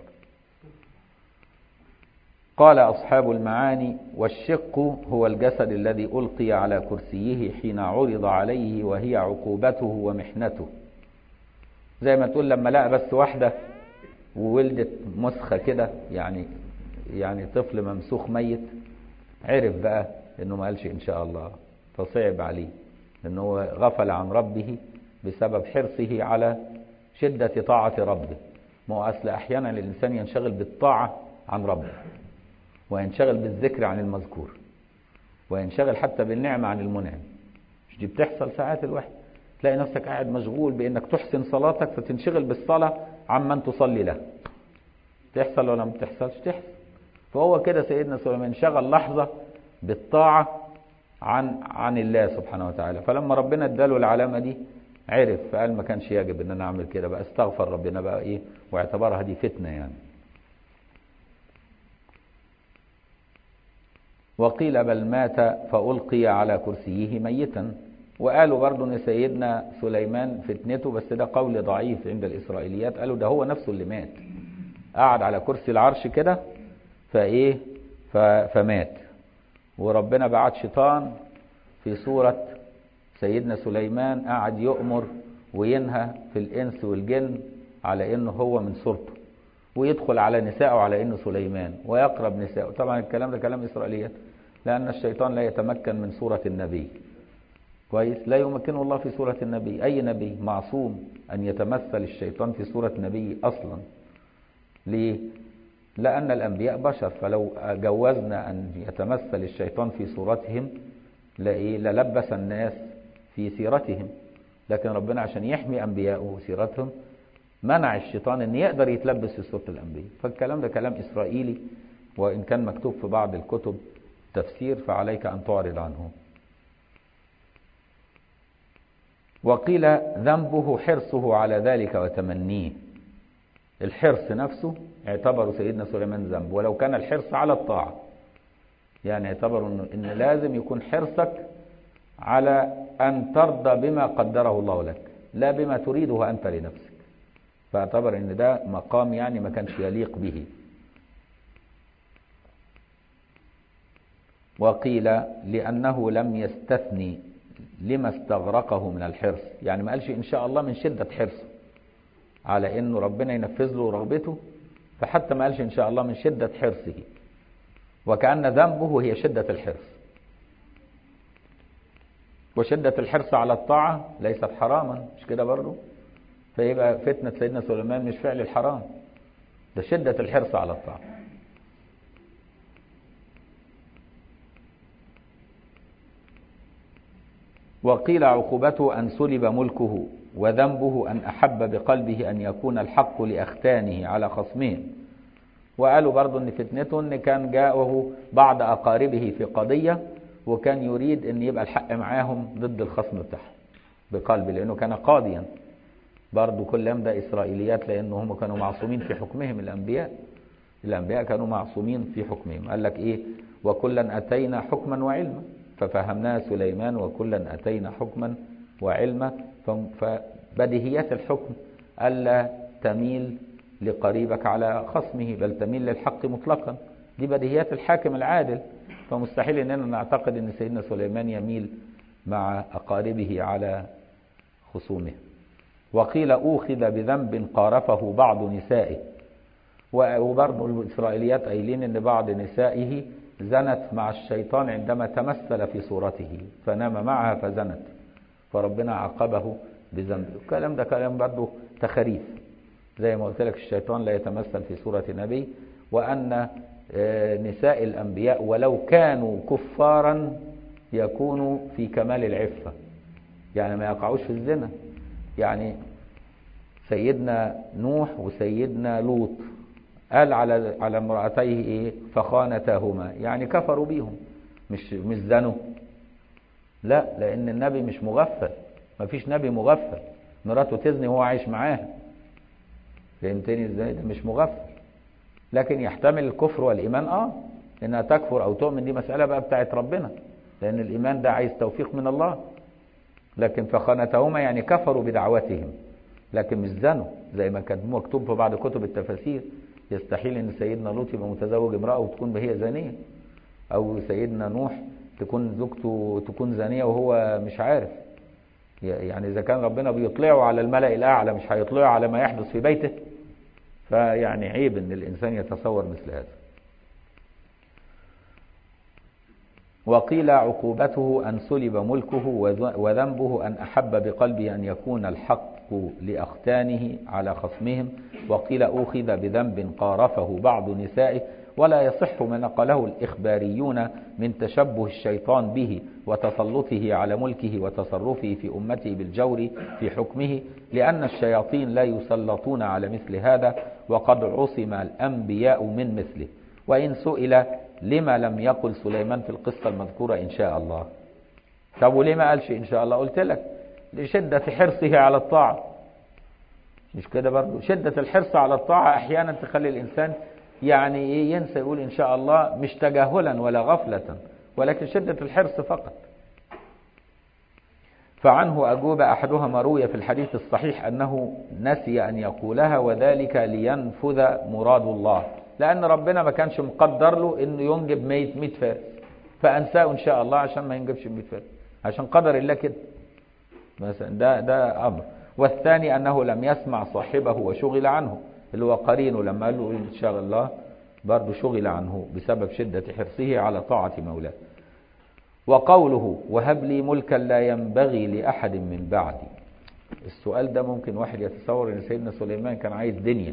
قال أصحاب المعاني والشق هو الجسد الذي ألقي على كرسيه حين عرض عليه وهي عقوبته ومحنته زي ما تقول لما لقى بس واحدة وولدت مسخة كده يعني يعني طفل ممسوخ ميت عرف بقى انه ما قالش ان شاء الله فصعب عليه انه هو غفل عن ربه بسبب حرصه على شدة طاعة ربه ما هو أصل أحيانا الإنسان ينشغل بالطاعة عن ربه وينشغل بالذكر عن المذكور وينشغل حتى بالنعمة عن المنعم مش دي بتحصل ساعات الواحد تلاقي نفسك قاعد مشغول بانك تحسن صلاتك فتنشغل بالصلاة عمن تصلي له تحصل ولا ما بتحصلش تحصل فهو كده سيدنا سليمان انشغل لحظة بالطاعة عن عن الله سبحانه وتعالى فلما ربنا اداله العلامة دي عرف فقال ما كانش يجب ان انا اعمل كده بقى استغفر ربنا بقى ايه واعتبرها دي فتنة يعني وقيل بل مات فألقي على كرسيه ميتا وقالوا برضو ان سيدنا سليمان فتنته بس ده قول ضعيف عند الإسرائيليات قالوا ده هو نفسه اللي مات قعد على كرسي العرش كده فايه فمات وربنا بعت شيطان في صورة سيدنا سليمان قعد يؤمر وينهى في الإنس والجن على إنه هو من صورته ويدخل على نسائه على إنه سليمان ويقرب نسائه طبعا الكلام ده كلام إسرائيليات لأن الشيطان لا يتمكن من صورة النبي كويس لا يمكنه الله في صورة النبي أي نبي معصوم أن يتمثل الشيطان في صورة نبي أصلا ليه؟ لأن الأنبياء بشر فلو جوزنا أن يتمثل الشيطان في صورتهم للبس الناس في سيرتهم لكن ربنا عشان يحمي أنبياءه وسيرتهم منع الشيطان أن يقدر يتلبس في صورة الأنبياء فالكلام ده كلام إسرائيلي وإن كان مكتوب في بعض الكتب تفسير فعليك أن تعرض عنه وقيل ذنبه حرصه على ذلك وتمنيه الحرص نفسه اعتبروا سيدنا سليمان ذنب ولو كان الحرص على الطاعة يعني اعتبروا إن, إن لازم يكون حرصك على أن ترضى بما قدره الله لك لا بما تريده أنت لنفسك فاعتبر إن ده مقام يعني ما كانش يليق به وقيل لأنه لم يستثني لما استغرقه من الحرص يعني ما قالش إن شاء الله من شدة حرصه على إنه ربنا ينفذ له رغبته فحتى ما قالش إن شاء الله من شدة حرصه وكأن ذنبه هي شدة الحرص وشدة الحرص على الطاعة ليست حراما مش كده برضه فيبقى فتنة سيدنا سليمان مش فعل الحرام ده شدة الحرص على الطاعة وقيل عقوبته أن سلب ملكه وذنبه أن أحب بقلبه أن يكون الحق لأختانه على خصمهم وقالوا برضو أن فتنته أن كان جاءه بعض أقاربه في قضية وكان يريد أن يبقى الحق معاهم ضد الخصم بتاعهم بقلبه لأنه كان قاضيا برضو كل ده إسرائيليات لأنه هم كانوا معصومين في حكمهم الأنبياء الأنبياء كانوا معصومين في حكمهم قال لك إيه وكلا أتينا حكما وعلما ففهمناها سليمان وكلا أتينا حكما وعلما فبديهيات الحكم ألا تميل لقريبك على خصمه بل تميل للحق مطلقا دي بديهيات الحاكم العادل فمستحيل اننا نعتقد ان سيدنا سليمان يميل مع اقاربه على خصومه وقيل اوخذ بذنب قارفه بعض نسائه وبرضه الاسرائيليات قايلين ان بعض نسائه زنت مع الشيطان عندما تمثل في صورته فنام معها فزنت فربنا عاقبه بذنب الكلام ده كلام برضه تخريف زي ما قلت لك الشيطان لا يتمثل في صورة نبي وأن نساء الأنبياء ولو كانوا كفارا يكونوا في كمال العفة يعني ما يقعوش في الزنا يعني سيدنا نوح وسيدنا لوط قال على على امرأتيه ايه فخانتاهما يعني كفروا بيهم مش مش زنوا لا لأن النبي مش مغفل ما فيش نبي مغفل مراته تزني وهو عايش معاها فهمتني ازاي ده مش مغفل لكن يحتمل الكفر والإيمان اه انها تكفر او تؤمن دي مسألة بقى بتاعت ربنا لأن الإيمان ده عايز توفيق من الله لكن فخانتهما يعني كفروا بدعوتهم لكن مش زنوا زي ما كان مكتوب في بعض كتب التفاسير يستحيل ان سيدنا لوط يبقى متزوج امرأة وتكون هي زانية او سيدنا نوح تكون زوجته تكون زانية وهو مش عارف يعني اذا كان ربنا بيطلعه على الملأ الاعلى مش هيطلعه على ما يحدث في بيته فيعني عيب ان الانسان يتصور مثل هذا وقيل عقوبته أن سلب ملكه وذنبه أن أحب بقلبه أن يكون الحق لأختانه على خصمهم وقيل أوخذ بذنب قارفه بعض نسائه ولا يصح ما نقله الإخباريون من تشبه الشيطان به وتسلطه على ملكه وتصرفه في أمته بالجور في حكمه لأن الشياطين لا يسلطون على مثل هذا وقد عصم الأنبياء من مثله وإن سئل لما لم يقل سليمان في القصة المذكورة إن شاء الله طب وليه ما قالش إن شاء الله قلت لك لشدة حرصه على الطاعة مش كده برضو شدة الحرص على الطاعة أحيانا تخلي الإنسان يعني إيه ينسى يقول إن شاء الله مش تجاهلا ولا غفلة ولكن شدة الحرص فقط فعنه أجوب أحدها مروية في الحديث الصحيح أنه نسي أن يقولها وذلك لينفذ مراد الله لأن ربنا ما كانش مقدر له إنه ينجب 100 100 فارس فأنساه إن شاء الله عشان ما ينجبش 100 فارس عشان قدر الله كده مثلا ده ده أمر والثاني أنه لم يسمع صاحبه وشغل عنه اللي هو قرينه لما قال له إن شاء الله برضه شغل عنه بسبب شدة حرصه على طاعة مولاه وقوله وهب لي ملكا لا ينبغي لأحد من بعدي السؤال ده ممكن واحد يتصور ان سيدنا سليمان كان عايز دنيا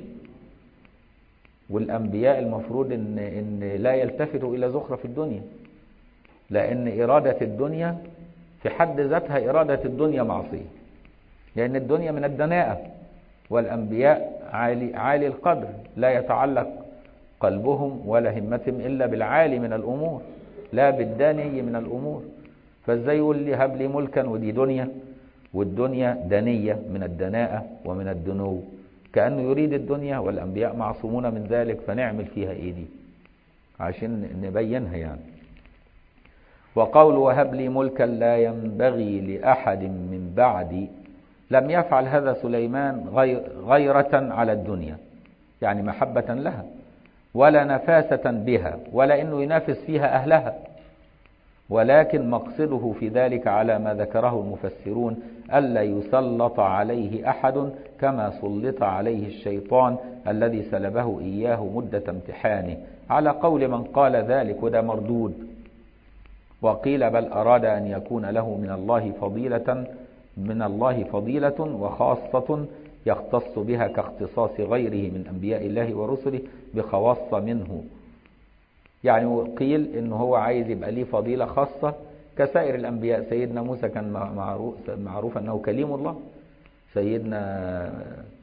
والأنبياء المفروض إن, إن لا يلتفتوا إلى زخرف الدنيا لأن إرادة الدنيا في حد ذاتها إرادة الدنيا معصية لأن الدنيا من الدناءة والأنبياء عالي, عالي القدر لا يتعلق قلبهم ولا همتهم إلا بالعالي من الأمور لا بالداني من الأمور فازاي يقول لي هب لي ملكا ودي دنيا والدنيا دنية من الدناءة ومن الدنو كأنه يريد الدنيا والأنبياء معصومون من ذلك فنعمل فيها إيه دي عشان نبينها يعني وقول وهب لي ملكا لا ينبغي لأحد من بعدي لم يفعل هذا سليمان غيرة على الدنيا يعني محبة لها ولا نفاسة بها ولا إنه ينافس فيها أهلها ولكن مقصده في ذلك على ما ذكره المفسرون ألا يسلط عليه أحد كما سلط عليه الشيطان الذي سلبه إياه مدة امتحانه على قول من قال ذلك وده مردود وقيل بل أراد أن يكون له من الله فضيلة من الله فضيلة وخاصة يختص بها كاختصاص غيره من أنبياء الله ورسله بخواص منه يعني قيل إن هو عايز يبقى ليه فضيلة خاصة كسائر الأنبياء سيدنا موسى كان معروف, معروف أنه كليم الله سيدنا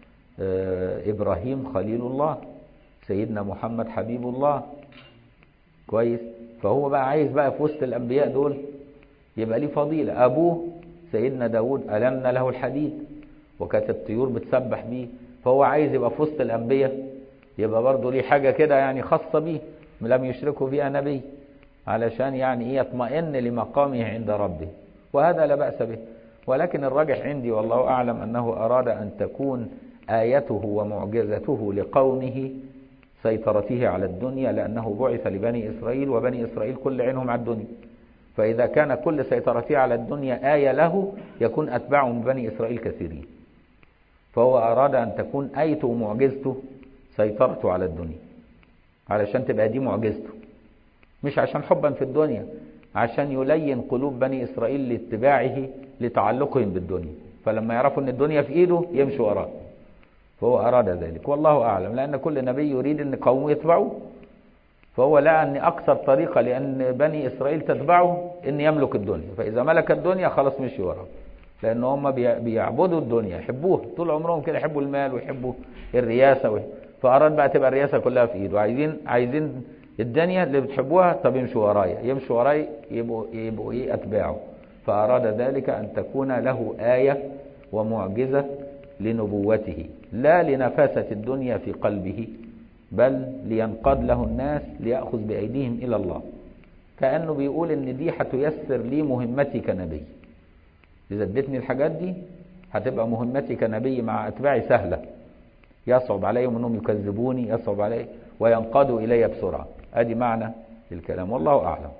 إبراهيم خليل الله سيدنا محمد حبيب الله كويس فهو بقى عايز بقى في وسط الأنبياء دول يبقى ليه فضيلة أبوه سيدنا داود ألمنا له الحديد وكانت الطيور بتسبح بيه فهو عايز يبقى في وسط الأنبياء يبقى برضه ليه حاجة كده يعني خاصة بيه لم يشركوا فيها نبي علشان يعني ايه يطمئن لمقامه عند ربه وهذا لا بأس به ولكن الراجح عندي والله أعلم أنه أراد أن تكون آيته ومعجزته لقومه سيطرته على الدنيا لأنه بعث لبني إسرائيل وبني إسرائيل كل عينهم على الدنيا فإذا كان كل سيطرته على الدنيا آية له يكون أتباعه من بني إسرائيل كثيرين فهو أراد أن تكون آيته ومعجزته سيطرته على الدنيا علشان تبقى دي معجزته مش عشان حبا في الدنيا عشان يلين قلوب بني إسرائيل لاتباعه لتعلقهم بالدنيا فلما يعرفوا أن الدنيا في إيده يمشوا وراه فهو أراد ذلك والله أعلم لأن كل نبي يريد أن قومه يتبعوه فهو لقى أن أقصر طريقة لأن بني إسرائيل تتبعه أن يملك الدنيا فإذا ملك الدنيا خلاص مشي وراه لأن هم بيعبدوا الدنيا يحبوها طول عمرهم كده يحبوا المال ويحبوا الرياسة ويحبوا فأراد بقى تبقى الرياسة كلها في إيده عايزين عايزين الدنيا اللي بتحبوها طب يمشوا ورايا يمشوا ورايا يبقوا يبقوا إيه أتباعه فأراد ذلك أن تكون له آية ومعجزة لنبوته لا لنفاسة الدنيا في قلبه بل لينقاد له الناس ليأخذ بأيديهم إلى الله كأنه بيقول إن دي هتيسر لي مهمتي كنبي إذا ادتني الحاجات دي هتبقى مهمتي كنبي مع أتباعي سهلة يصعب عليهم أنهم يكذبوني يصعب علي وينقادوا إلي بسرعة أدي معنى الكلام والله أعلم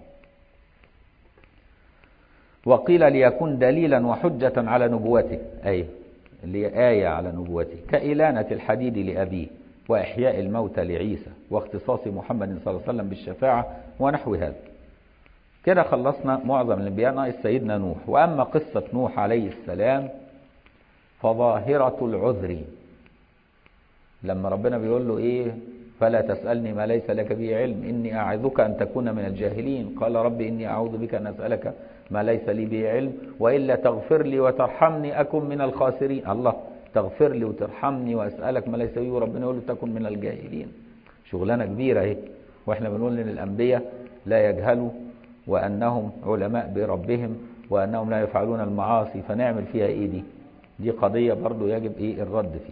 وقيل ليكون دليلا وحجة على نبوته أي اللي آية على نبوته كإلانة الحديد لأبيه وإحياء الموتى لعيسى واختصاص محمد صلى الله عليه وسلم بالشفاعة ونحو هذا كده خلصنا معظم الانبياء ناقص سيدنا نوح واما قصه نوح عليه السلام فظاهره العذر لما ربنا بيقول له ايه فلا تسالني ما ليس لك به علم اني اعظك ان تكون من الجاهلين قال ربي اني اعوذ بك ان اسالك ما ليس لي به علم والا تغفر لي وترحمني اكن من الخاسرين الله تغفر لي وترحمني واسالك ما ليس لي وربنا يقول له تكن من الجاهلين شغلانه كبيره اهي واحنا بنقول ان الانبياء لا يجهلوا وأنهم علماء بربهم وأنهم لا يفعلون المعاصي فنعمل فيها إيه دي دي قضية برضو يجب إيه الرد فيها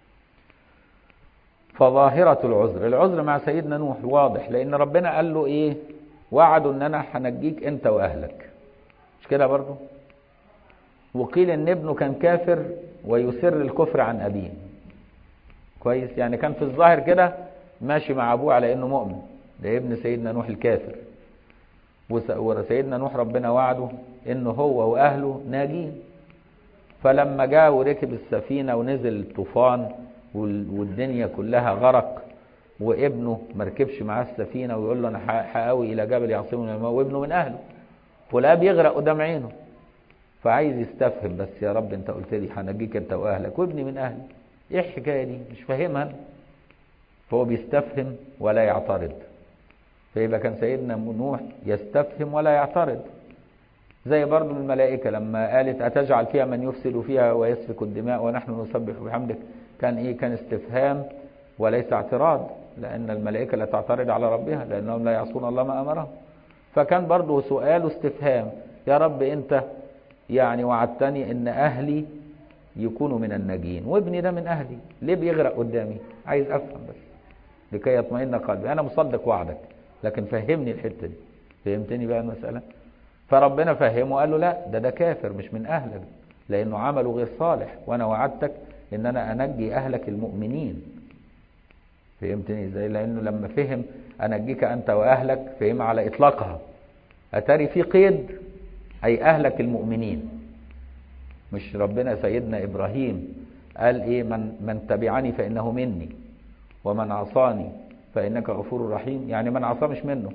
فظاهرة العذر العذر مع سيدنا نوح واضح لأن ربنا قال له إيه وعدوا أن أنا هنجيك أنت وأهلك مش كده برضو وقيل أن ابنه كان كافر ويسر الكفر عن أبيه كويس يعني كان في الظاهر كده ماشي مع أبوه على أنه مؤمن ده ابن سيدنا نوح الكافر وسيدنا نوح ربنا وعده انه هو واهله ناجين فلما جاء وركب السفينه ونزل الطوفان والدنيا كلها غرق وابنه ما ركبش معاه السفينه ويقول له انا هقاوي الى جبل يعصمني من الماء وابنه من اهله فلقاه بيغرق قدام عينه فعايز يستفهم بس يا رب انت قلت لي هنجيك انت واهلك وابني من اهلي ايه الحكايه دي مش فاهمها فهو بيستفهم ولا يعترض فيبقى كان سيدنا نوح يستفهم ولا يعترض زي برضو الملائكة لما قالت أتجعل فيها من يفسد فيها ويسفك الدماء ونحن نسبح بحمدك كان إيه كان استفهام وليس اعتراض لأن الملائكة لا تعترض على ربها لأنهم لا يعصون الله ما أمرهم فكان برضو سؤال استفهام يا رب أنت يعني وعدتني أن أهلي يكونوا من الناجين وابني ده من أهلي ليه بيغرق قدامي عايز أفهم بس لكي يطمئن قلبي أنا مصدق وعدك لكن فهمني الحتة دي فهمتني بقى المسألة فربنا فهمه وقال له لا ده ده كافر مش من أهلك لأنه عمله غير صالح وأنا وعدتك إن أنا أنجي أهلك المؤمنين فهمتني ازاي لأنه لما فهم أنجيك أنت وأهلك فهم على إطلاقها أتاري في قيد أي أهلك المؤمنين مش ربنا سيدنا إبراهيم قال إيه من, من تبعني فإنه مني ومن عصاني فإنك غفور رحيم يعني من عصى مش منه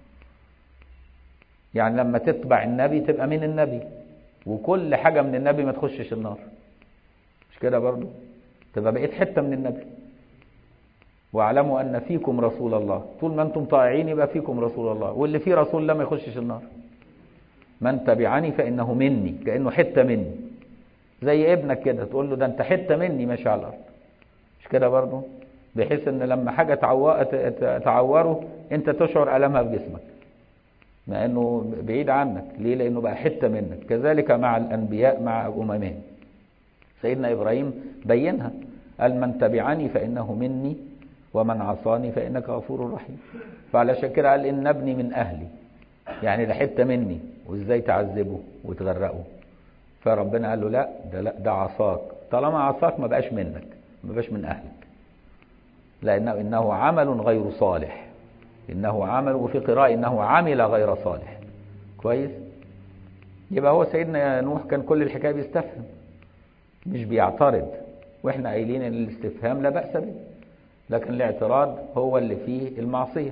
يعني لما تتبع النبي تبقى من النبي وكل حاجة من النبي ما تخشش النار مش كده برضو تبقى بقيت حتة من النبي واعلموا أن فيكم رسول الله طول ما أنتم طائعين يبقى فيكم رسول الله واللي فيه رسول الله ما يخشش النار من تبعني فإنه مني كأنه حتة مني زي ابنك كده تقول له ده أنت حتة مني ماشي على الأرض مش كده برضو بحيث ان لما حاجة تعوره انت تشعر ألمها في جسمك مع انه بعيد عنك ليه لانه بقى حتة منك كذلك مع الانبياء مع اممهم سيدنا إبراهيم بينها قال من تبعني فإنه مني ومن عصاني فإنك غفور رحيم فعلشان كده قال إن ابني من أهلي يعني ده حتة مني وإزاي تعذبه وتغرقه فربنا قال له لا ده لا ده عصاك طالما عصاك ما بقاش منك ما بقاش من أهلك لأنه إنه عمل غير صالح إنه عمل وفي قراءة إنه عمل غير صالح كويس يبقى هو سيدنا نوح كان كل الحكاية بيستفهم مش بيعترض واحنا قايلين ان الاستفهام لا بأس به لكن الاعتراض هو اللي فيه المعصية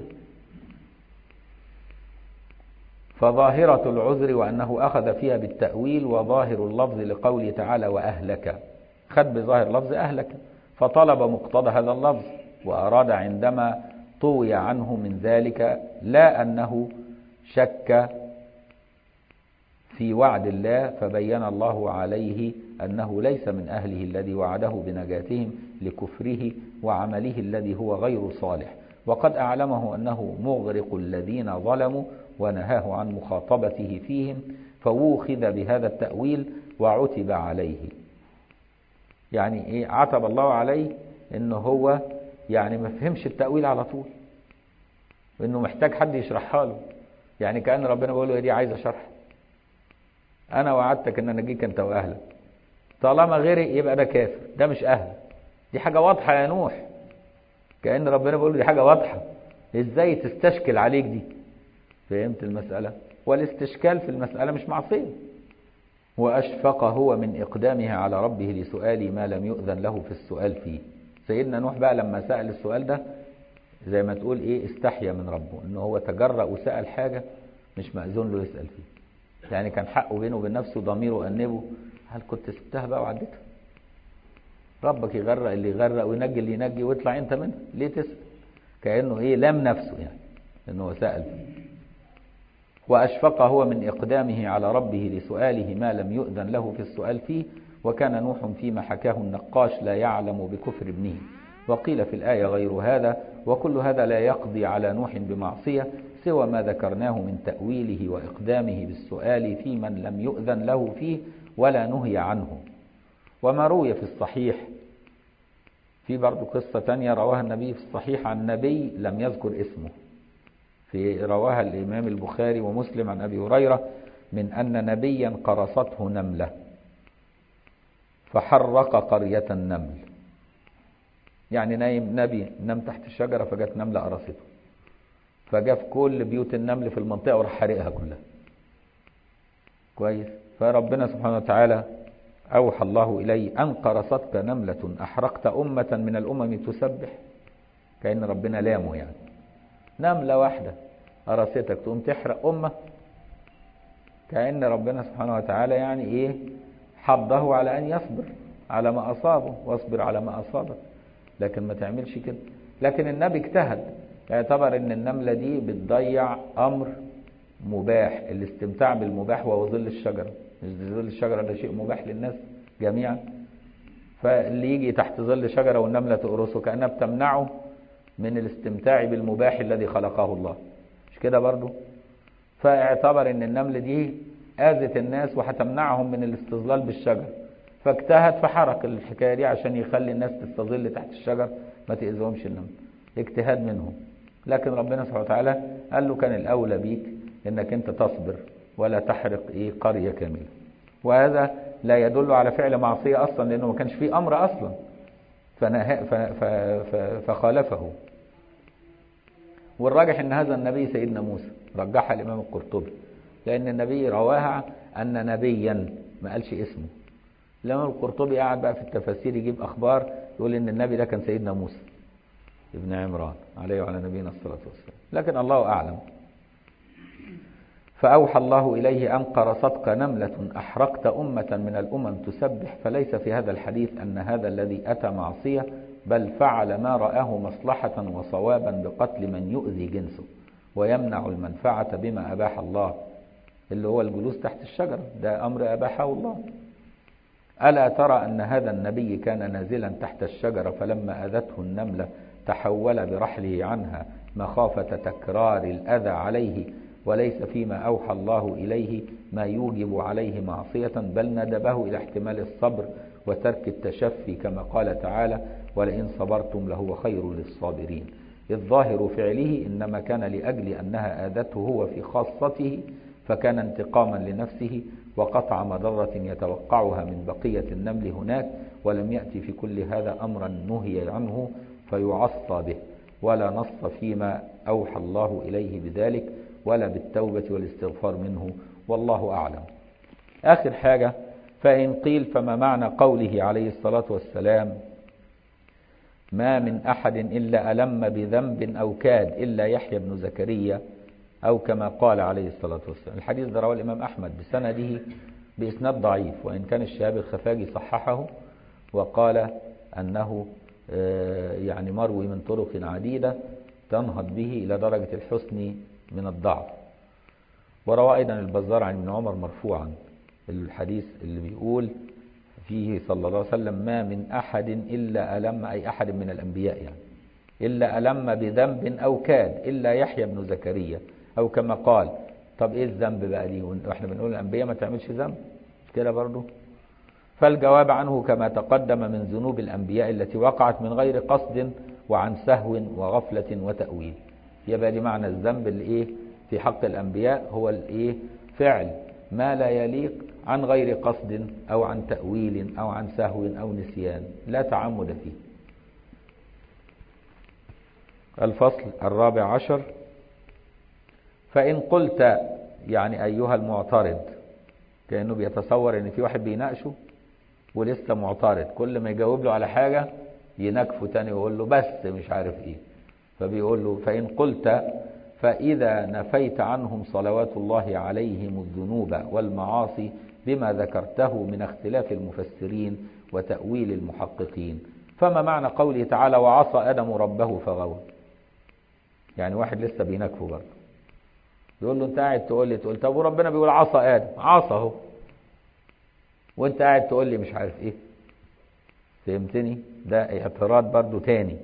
فظاهرة العذر وأنه أخذ فيها بالتأويل وظاهر اللفظ لقوله تعالى وأهلك خد بظاهر لفظ أهلك فطلب مقتضى هذا اللفظ وأراد عندما طوي عنه من ذلك لا أنه شك في وعد الله فبين الله عليه أنه ليس من أهله الذي وعده بنجاتهم لكفره وعمله الذي هو غير صالح وقد أعلمه أنه مغرق الذين ظلموا ونهاه عن مخاطبته فيهم فوخذ بهذا التأويل وعتب عليه يعني إيه عتب الله عليه إنه هو يعني ما فهمش التأويل على طول وإنه محتاج حد يشرحها له يعني كأن ربنا بيقول له دي عايزة شرح أنا وعدتك إن أنا أجيك أنت وأهلك طالما غرق يبقى ده كافر ده مش أهل دي حاجة واضحة يا نوح كأن ربنا بيقول له دي حاجة واضحة إزاي تستشكل عليك دي فهمت المسألة والاستشكال في المسألة مش معصية وأشفق هو من إقدامه على ربه لسؤال ما لم يؤذن له في السؤال فيه سيدنا نوح بقى لما سأل السؤال ده زي ما تقول إيه استحيا من ربه إنه هو تجرأ وسأل حاجة مش مأذون له يسأل فيه يعني كان حقه بينه وبين نفسه ضميره أنبه هل كنت سبتها بقى وعدتها ربك يغرق اللي يغرق وينجي اللي ينجي ويطلع انت منها ليه تسأل كأنه ايه لام نفسه يعني انه سأل فيه وأشفق هو من إقدامه على ربه لسؤاله ما لم يؤذن له في السؤال فيه وكان نوح فيما حكاه النقاش لا يعلم بكفر ابنه وقيل في الآية غير هذا وكل هذا لا يقضي على نوح بمعصية سوى ما ذكرناه من تأويله وإقدامه بالسؤال في من لم يؤذن له فيه ولا نهي عنه وما روي في الصحيح في برضو قصة تانية رواها النبي في الصحيح عن نبي لم يذكر اسمه في رواها الإمام البخاري ومسلم عن أبي هريرة من أن نبيا قرصته نملة فحرق قرية النمل يعني نايم نبي نام تحت الشجرة فجت نملة قرصته فجاء في كل بيوت النمل في المنطقة وراح حرقها كلها كويس فربنا سبحانه وتعالى أوحى الله إليه أن قرصتك نملة أحرقت أمة من الأمم تسبح كأن ربنا لامه يعني نملة واحدة قرصتك تقوم تحرق أمة كأن ربنا سبحانه وتعالى يعني إيه حضه على أن يصبر على ما أصابه واصبر على ما أصابك لكن ما تعملش كده لكن النبي اجتهد اعتبر ان النملة دي بتضيع أمر مباح الاستمتاع بالمباح وهو ظل الشجرة ظل الشجرة ده شيء مباح للناس جميعا فاللي يجي تحت ظل شجرة والنملة تقرصه كأنها بتمنعه من الاستمتاع بالمباح الذي خلقه الله مش كده برضو فاعتبر ان النمل دي آذت الناس وهتمنعهم من الاستظلال بالشجر فاجتهد فحرك الحكاية دي عشان يخلي الناس تستظل تحت الشجر ما تأذيهمش النمل اجتهاد منهم لكن ربنا سبحانه وتعالى قال له كان الأولى بيك انك انت تصبر ولا تحرق ايه قرية كاملة وهذا لا يدل على فعل معصية أصلا لأنه ما كانش فيه أمر أصلا فخالفه والراجح ان هذا النبي سيدنا موسى رجحها الامام القرطبي لان النبي رواها ان نبيا ما قالش اسمه الامام القرطبي قاعد بقى في التفاسير يجيب اخبار يقول ان النبي ده كان سيدنا موسى ابن عمران عليه وعلى نبينا الصلاه والسلام لكن الله اعلم فأوحى الله إليه أن قرصتك نملة أحرقت أمة من الأمم تسبح فليس في هذا الحديث أن هذا الذي أتى معصية بل فعل ما رآه مصلحة وصوابا بقتل من يؤذي جنسه ويمنع المنفعة بما أباح الله اللي هو الجلوس تحت الشجرة ده أمر أباحه الله ألا ترى أن هذا النبي كان نازلا تحت الشجرة فلما أذته النملة تحول برحله عنها مخافة تكرار الأذى عليه وليس فيما أوحى الله إليه ما يوجب عليه معصية بل ندبه إلى احتمال الصبر وترك التشفي كما قال تعالى ولئن صبرتم لهو خير للصابرين الظاهر فعله إنما كان لأجل أنها آذته هو في خاصته فكان انتقاما لنفسه وقطع مضرة يتوقعها من بقية النمل هناك ولم يأتي في كل هذا أمرا نهي عنه فيعصى به ولا نص فيما أوحى الله إليه بذلك ولا بالتوبة والاستغفار منه والله أعلم آخر حاجة فإن قيل فما معنى قوله عليه الصلاة والسلام ما من أحد إلا ألم بذنب أو كاد إلا يحيى بن زكريا أو كما قال عليه الصلاة والسلام الحديث ده رواه الإمام أحمد بسنده بإسناد ضعيف وإن كان الشهاب الخفاجي صححه وقال أنه يعني مروي من طرق عديدة تنهض به إلى درجة الحسن من الضعف وروى أيضا البزار عن ابن عمر مرفوعا الحديث اللي بيقول فيه صلى الله عليه وسلم ما من أحد إلا ألم أي أحد من الأنبياء يعني إلا ألم بذنب أو كاد إلا يحيى بن زكريا أو كما قال طب إيه الذنب بقى دي وإحنا بنقول الأنبياء ما تعملش ذنب كده برضو فالجواب عنه كما تقدم من ذنوب الأنبياء التي وقعت من غير قصد وعن سهو وغفلة وتأويل يبقى دي معنى الذنب اللي إيه في حق الأنبياء هو الإيه فعل ما لا يليق عن غير قصد أو عن تأويل أو عن سهو أو نسيان لا تعمد فيه الفصل الرابع عشر فإن قلت يعني أيها المعترض كأنه بيتصور أن في واحد بيناقشه ولسه معترض كل ما يجاوب له على حاجة ينكفه تاني ويقول له بس مش عارف ايه فبيقول له فإن قلت فإذا نفيت عنهم صلوات الله عليهم الذنوب والمعاصي بما ذكرته من اختلاف المفسرين وتأويل المحققين فما معنى قوله تعالى وعصى آدم ربه فغوى يعني واحد لسه بينكفه برضه يقول له انت قاعد تقول لي تقول طب وربنا بيقول عصى آدم عصى اهو وانت قاعد تقول لي مش عارف ايه فهمتني ده اعتراض برضو تاني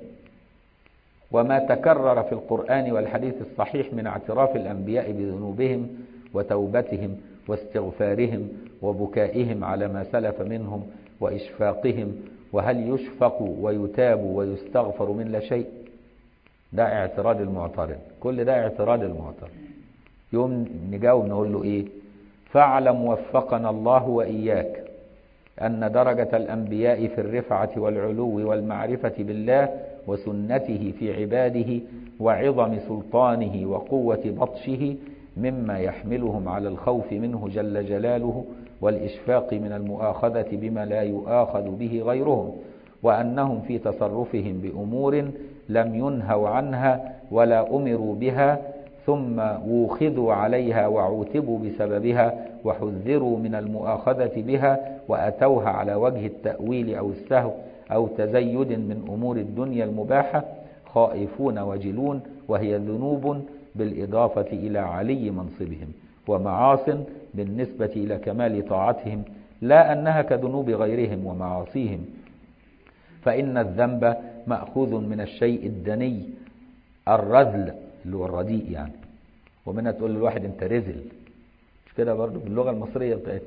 وما تكرر في القرآن والحديث الصحيح من اعتراف الأنبياء بذنوبهم وتوبتهم واستغفارهم وبكائهم على ما سلف منهم وإشفاقهم وهل يشفق ويتاب ويستغفر من لا شيء ده اعتراض المعترض كل ده اعتراض المعترض يوم نجاوب نقول له ايه فاعلم وفقنا الله وإياك أن درجة الأنبياء في الرفعة والعلو والمعرفة بالله وسنته في عباده وعظم سلطانه وقوة بطشه مما يحملهم على الخوف منه جل جلاله والإشفاق من المؤاخذة بما لا يؤاخذ به غيرهم وأنهم في تصرفهم بأمور لم ينهوا عنها ولا أمروا بها ثم ووخذوا عليها وعوتبوا بسببها وحذروا من المؤاخذة بها وأتوها على وجه التأويل أو السهو أو تزيد من أمور الدنيا المباحة خائفون وجلون وهي ذنوب بالإضافة إلى علي منصبهم ومعاص بالنسبة إلى كمال طاعتهم لا أنها كذنوب غيرهم ومعاصيهم فإن الذنب مأخوذ من الشيء الدني الرذل اللي هو الرديء يعني ومنها تقول للواحد انت رزل مش كده برضه باللغة المصرية بتاعتنا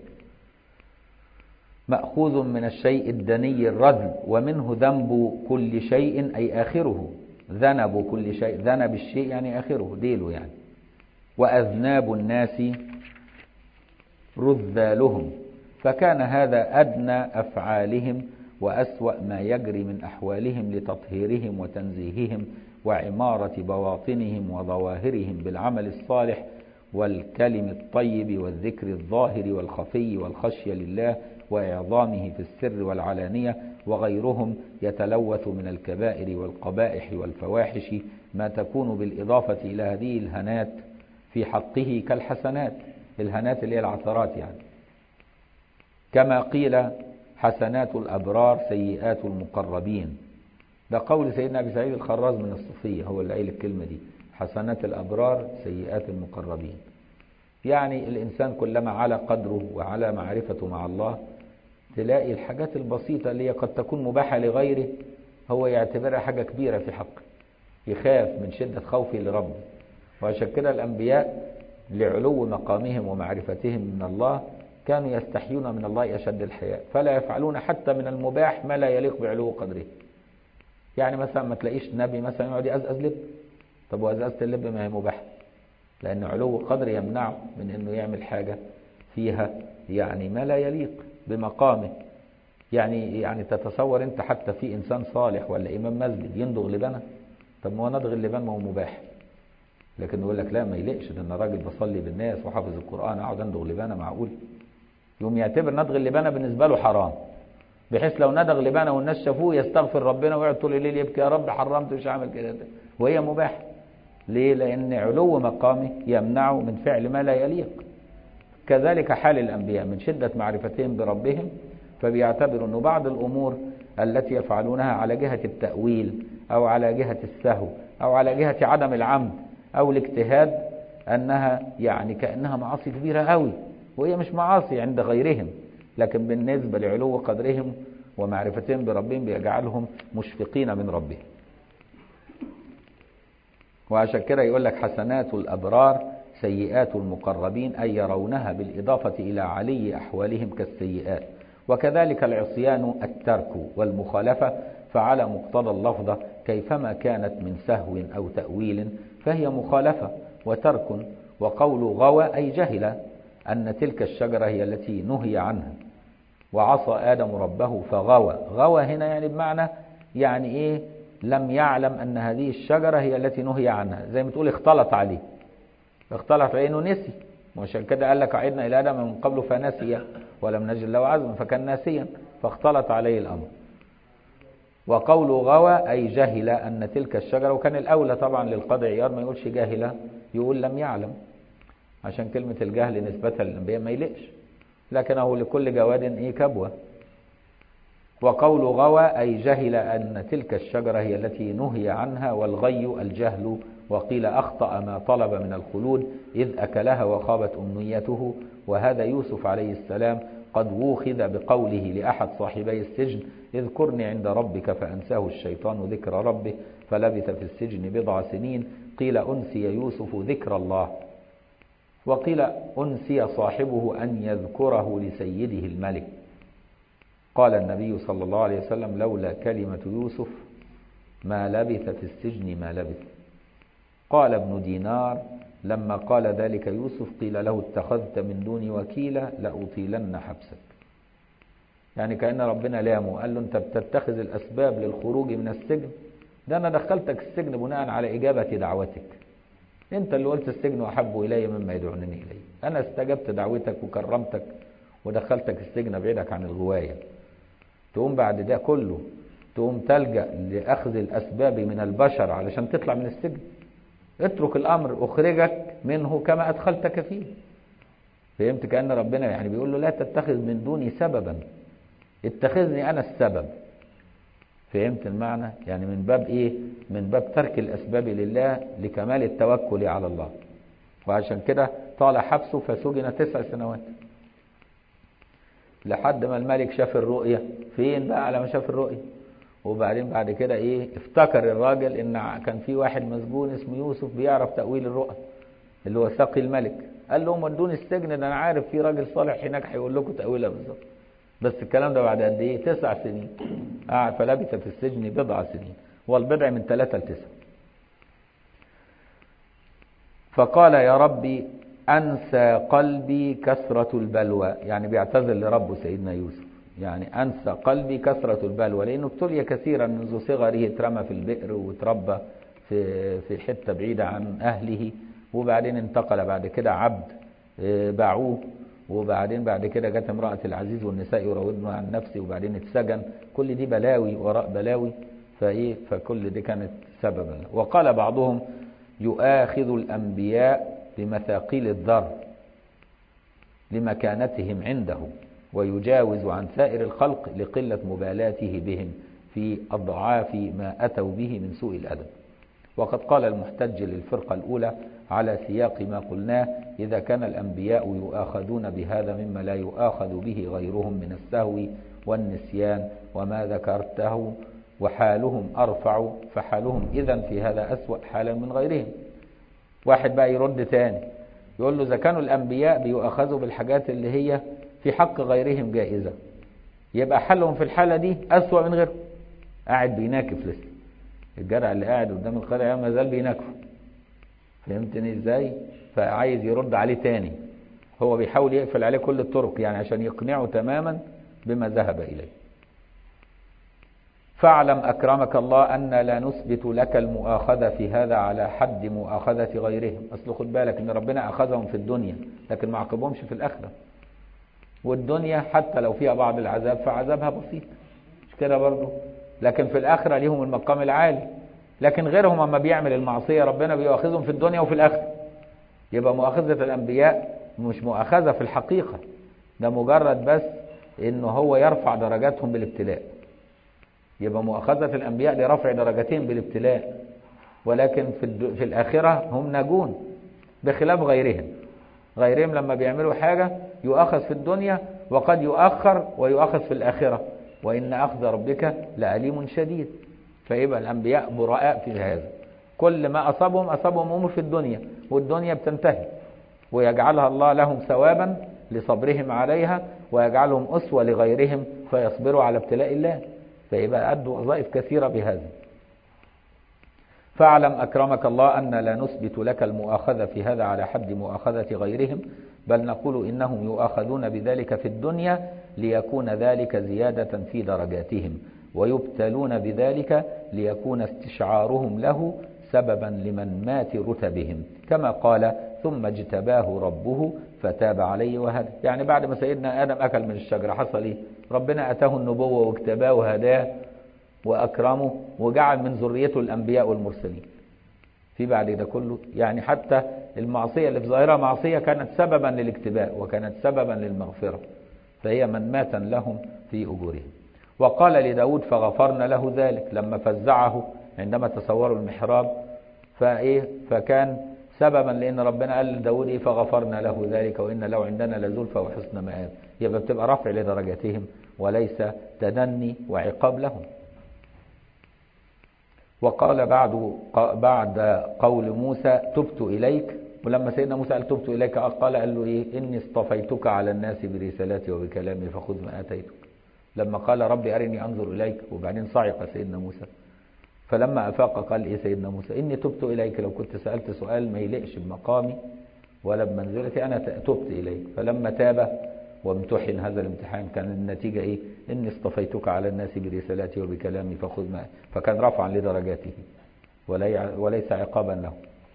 مأخوذ من الشيء الدني الرذل ومنه ذنب كل شيء أي آخره ذنب كل شيء ذنب الشيء يعني آخره ديله يعني وأذناب الناس رذالهم فكان هذا أدنى أفعالهم وأسوأ ما يجري من أحوالهم لتطهيرهم وتنزيههم وعمارة بواطنهم وظواهرهم بالعمل الصالح والكلم الطيب والذكر الظاهر والخفي والخشية لله وإعظامه في السر والعلانية وغيرهم يتلوث من الكبائر والقبائح والفواحش ما تكون بالإضافة إلى هذه الهنات في حقه كالحسنات الهنات اللي هي العثرات يعني كما قيل حسنات الأبرار سيئات المقربين ده قول سيدنا أبي سعيد الخراز من الصوفية هو اللي قايل الكلمة دي حسنات الأبرار سيئات المقربين يعني الإنسان كلما على قدره وعلى معرفته مع الله تلاقي الحاجات البسيطة اللي هي قد تكون مباحة لغيره هو يعتبرها حاجة كبيرة في حقه يخاف من شدة خوفه لربه وعشان كده الأنبياء لعلو مقامهم ومعرفتهم من الله كانوا يستحيون من الله أشد الحياء فلا يفعلون حتى من المباح ما لا يليق بعلو قدره يعني مثلا ما تلاقيش نبي مثلا يقعد يأزأز لب طب وأزأزة اللب ما هي مباح لأن علو القدر يمنعه من أنه يعمل حاجة فيها يعني ما لا يليق بمقامه يعني يعني تتصور أنت حتى في إنسان صالح ولا إمام مسجد يندغ لبنه طب ما هو ندغ اللبان ما هو مباح لكن يقول لك لا ما يليقش ده انا راجل بصلي بالناس وحافظ القرآن اقعد اندغ لبانه معقول يوم يعتبر ندغ اللبانه بالنسبة له حرام بحيث لو ندغ لبانه والناس شافوه يستغفر ربنا ويقعد طول الليل يبكي يا رب حرمت مش هعمل كده وهي مباح ليه لأن علو مقامه يمنعه من فعل ما لا يليق كذلك حال الأنبياء من شدة معرفتهم بربهم فبيعتبروا أن بعض الأمور التي يفعلونها على جهة التأويل أو على جهة السهو أو على جهة عدم العمد أو الاجتهاد أنها يعني كأنها معاصي كبيرة قوي وهي مش معاصي عند غيرهم لكن بالنسبة لعلو قدرهم ومعرفتهم بربهم بيجعلهم مشفقين من ربهم وعشان كده يقول لك حسنات الأبرار سيئات المقربين أي يرونها بالإضافة إلى علي أحوالهم كالسيئات وكذلك العصيان الترك والمخالفة فعلى مقتضى اللفظة كيفما كانت من سهو أو تأويل فهي مخالفة وترك وقول غوى أي جهل أن تلك الشجرة هي التي نهي عنها وعصى آدم ربه فغوى غوى هنا يعني بمعنى يعني إيه لم يعلم أن هذه الشجرة هي التي نهي عنها زي ما تقول اختلط عليه اختلط عليه انه نسي وعشان كده قال لك عدنا الى ادم من قبل فنسي ولم نجد له عزما فكان ناسيا فاختلط عليه الامر وقول غوى اي جهل ان تلك الشجره وكان الاولى طبعا للقاضي عياض ما يقولش جاهله يقول لم يعلم عشان كلمه الجهل نسبه للانبياء ما يلقش لكنه لكل جواد ايه كبوه وقول غوى أي جهل أن تلك الشجرة هي التي نهي عنها والغي الجهل وقيل أخطأ ما طلب من الخلود إذ أكلها وخابت أمنيته وهذا يوسف عليه السلام قد ووخذ بقوله لأحد صاحبي السجن اذكرني عند ربك فأنساه الشيطان ذكر ربه فلبث في السجن بضع سنين قيل أنسي يوسف ذكر الله وقيل أنسي صاحبه أن يذكره لسيده الملك قال النبي صلى الله عليه وسلم لولا كلمة يوسف ما لبث في السجن ما لبث قال ابن دينار لما قال ذلك يوسف قيل له اتخذت من دوني وكيلا لأطيلن حبسك يعني كأن ربنا لامه قال له انت بتتخذ الأسباب للخروج من السجن ده أنا دخلتك السجن بناء على إجابة دعوتك انت اللي قلت السجن أحب إلي مما يدعونني إليه أنا استجبت دعوتك وكرمتك ودخلتك السجن بعيدك عن الغواية تقوم بعد ده كله تقوم تلجأ لأخذ الأسباب من البشر علشان تطلع من السجن اترك الأمر أخرجك منه كما أدخلتك فيه فهمت كأن ربنا يعني بيقول له لا تتخذ من دوني سببا اتخذني أنا السبب فهمت المعنى يعني من باب إيه من باب ترك الأسباب لله لكمال التوكل على الله وعشان كده طال حبسه فسجن تسع سنوات لحد ما الملك شاف الرؤية فين بقى على ما شاف الرؤية وبعدين بعد كده ايه افتكر الراجل ان كان في واحد مسجون اسمه يوسف بيعرف تأويل الرؤى اللي هو ساقي الملك قال لهم ودوني السجن ده انا عارف في راجل صالح هناك هيقول لكم تأويلها بالظبط بس الكلام ده بعد قد ايه تسع سنين قعد فلبث في السجن بضع سنين والبضع من ثلاثة لتسعة فقال يا ربي أنسى قلبي كثرة البلوى يعني بيعتذر لربه سيدنا يوسف يعني أنسى قلبي كثرة البلوى لأنه ابتلي كثيرا منذ صغره اترمى في البئر وتربى في في حتة بعيدة عن أهله وبعدين انتقل بعد كده عبد باعوه وبعدين بعد كده جت امرأة العزيز والنساء يراودن عن نفسه وبعدين اتسجن كل دي بلاوي وراء بلاوي فايه فكل دي كانت سببا وقال بعضهم يؤاخذ الأنبياء بمثاقيل الذر لمكانتهم عنده ويجاوز عن سائر الخلق لقلة مبالاته بهم في أضعاف ما أتوا به من سوء الأدب وقد قال المحتج للفرقة الأولى على سياق ما قلناه إذا كان الأنبياء يؤاخذون بهذا مما لا يؤاخذ به غيرهم من السهو والنسيان وما ذكرته وحالهم أرفع فحالهم إذا في هذا أسوأ حالا من غيرهم واحد بقى يرد تاني يقول له إذا كانوا الأنبياء بيؤاخذوا بالحاجات اللي هي في حق غيرهم جائزة يبقى حلهم في الحالة دي أسوأ من غيرهم قاعد بيناكف لسه الجدع اللي قاعد قدام القارئ ما زال بيناكفه فهمتني ازاي فعايز يرد عليه تاني هو بيحاول يقفل عليه كل الطرق يعني عشان يقنعه تماما بما ذهب إليه فاعلم أكرمك الله أن لا نثبت لك المؤاخذة في هذا على حد مؤاخذة غيرهم أصل خد بالك أن ربنا أخذهم في الدنيا لكن ما عاقبهمش في الآخرة والدنيا حتى لو فيها بعض العذاب فعذابها بسيط مش كده برضه لكن في الآخرة ليهم المقام العالي لكن غيرهم اما بيعمل المعصية ربنا بيؤاخذهم في الدنيا وفي الآخرة يبقى مؤاخذة الأنبياء مش مؤاخذة في الحقيقة ده مجرد بس إنه هو يرفع درجاتهم بالابتلاء يبقى مؤاخذة الأنبياء لرفع درجاتهم بالابتلاء ولكن في, الد... في الآخرة هم ناجون بخلاف غيرهم غيرهم لما بيعملوا حاجة يؤخذ في الدنيا وقد يؤخر ويؤخذ في الآخرة وإن أخذ ربك لأليم شديد فيبقى الأنبياء براء في هذا كل ما أصابهم أصابهم أمور في الدنيا والدنيا بتنتهي ويجعلها الله لهم ثوابا لصبرهم عليها ويجعلهم أسوة لغيرهم فيصبروا على ابتلاء الله فيبقى أدوا وظائف كثيرة بهذا فاعلم أكرمك الله أن لا نثبت لك المؤاخذة في هذا على حد مؤاخذة غيرهم بل نقول إنهم يؤاخذون بذلك في الدنيا ليكون ذلك زيادة في درجاتهم ويبتلون بذلك ليكون استشعارهم له سببا لمن مات رتبهم كما قال ثم اجتباه ربه فتاب عليه وهدى يعني بعد ما سيدنا آدم أكل من الشجرة حصل إيه ربنا أتاه النبوة واجتباه وهداه وأكرمه وجعل من ذريته الأنبياء والمرسلين في بعد ده كله يعني حتى المعصية اللي في ظاهرها معصية كانت سببا للاجتباء وكانت سببا للمغفرة فهي منماتا لهم في أجورهم وقال لداود فغفرنا له ذلك لما فزعه عندما تصوروا المحراب فإيه فكان سببا لأن ربنا قال لداود إيه فغفرنا له ذلك وإن له عندنا لزلفى وحسن مآب يبقى بتبقى رفع لدرجاتهم وليس تدني وعقاب لهم وقال بعد بعد قول موسى تبت إليك ولما سيدنا موسى قال تبت إليك قال قال له إيه إني اصطفيتك على الناس برسالتي وبكلامي فخذ ما آتيتك لما قال ربي أرني أنظر إليك وبعدين صعق سيدنا موسى فلما أفاق قال إيه سيدنا موسى إني تبت إليك لو كنت سألت سؤال ما يليقش بمقامي ولا بمنزلتي أنا تبت إليك فلما تاب وامتحن هذا الامتحان كان النتيجة إيه إني اصطفيتك على الناس برسالتي وبكلامي فخذ ما فكان رفعا لدرجاته وليس عقابا له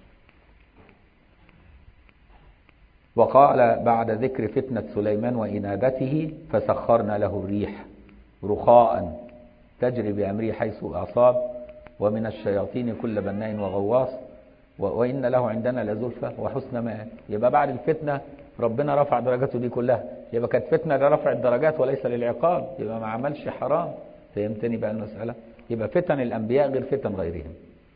وقال بعد ذكر فتنة سليمان وإنابته فسخرنا له الريح رخاء تجري بأمره حيث أصاب ومن الشياطين كل بناء وغواص وإن له عندنا لزلفى وحسن مآب يبقى بعد الفتنة ربنا رفع درجاته دي كلها يبقى كانت فتنة لرفع الدرجات وليس للعقاب يبقى ما عملش حرام فهمتني بقى المسألة يبقى فتن الأنبياء غير فتن غيرهم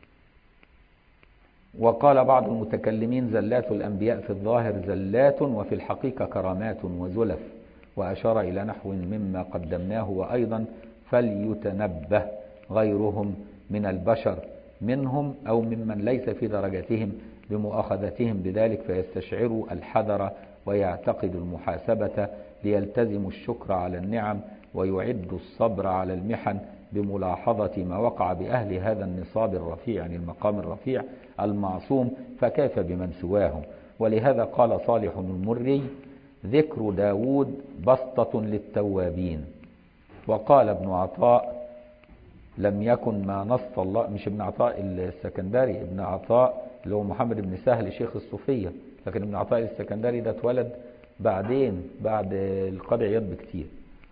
وقال بعض المتكلمين زلات الأنبياء في الظاهر زلات وفي الحقيقة كرامات وزلف وأشار إلى نحو مما قدمناه وأيضا فليتنبه غيرهم من البشر منهم أو ممن ليس في درجتهم بمؤاخذتهم بذلك فيستشعروا الحذر ويعتقدوا المحاسبة ليلتزموا الشكر على النعم ويعدوا الصبر على المحن بملاحظة ما وقع بأهل هذا النصاب الرفيع يعني المقام الرفيع المعصوم فكيف بمن سواهم ولهذا قال صالح المري ذكر داود بسطة للتوابين وقال ابن عطاء لم يكن ما نص الله مش ابن عطاء السكندري ابن عطاء اللي هو محمد بن سهل شيخ الصوفية لكن ابن عطاء السكندري ده اتولد بعدين بعد القاضي عياض بكتير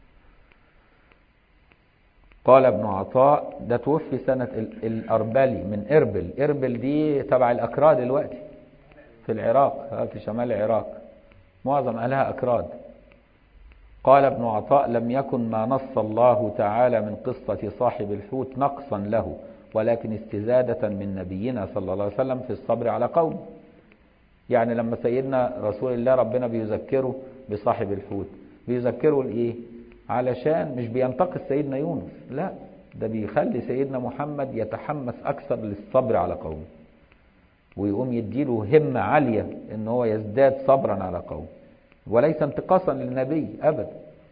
قال ابن عطاء ده توفي سنة الأربلي من إربل إربل دي تبع الأكراد دلوقتي في العراق في شمال العراق معظم أهلها أكراد قال ابن عطاء لم يكن ما نص الله تعالى من قصة صاحب الحوت نقصا له ولكن استزادة من نبينا صلى الله عليه وسلم في الصبر على قوم يعني لما سيدنا رسول الله ربنا بيذكره بصاحب الحوت بيذكره لإيه علشان مش بينتقص سيدنا يونس لا ده بيخلي سيدنا محمد يتحمس أكثر للصبر على قومه ويقوم يديله همة عالية ان هو يزداد صبرا على قومه وليس انتقاصا للنبي أبدا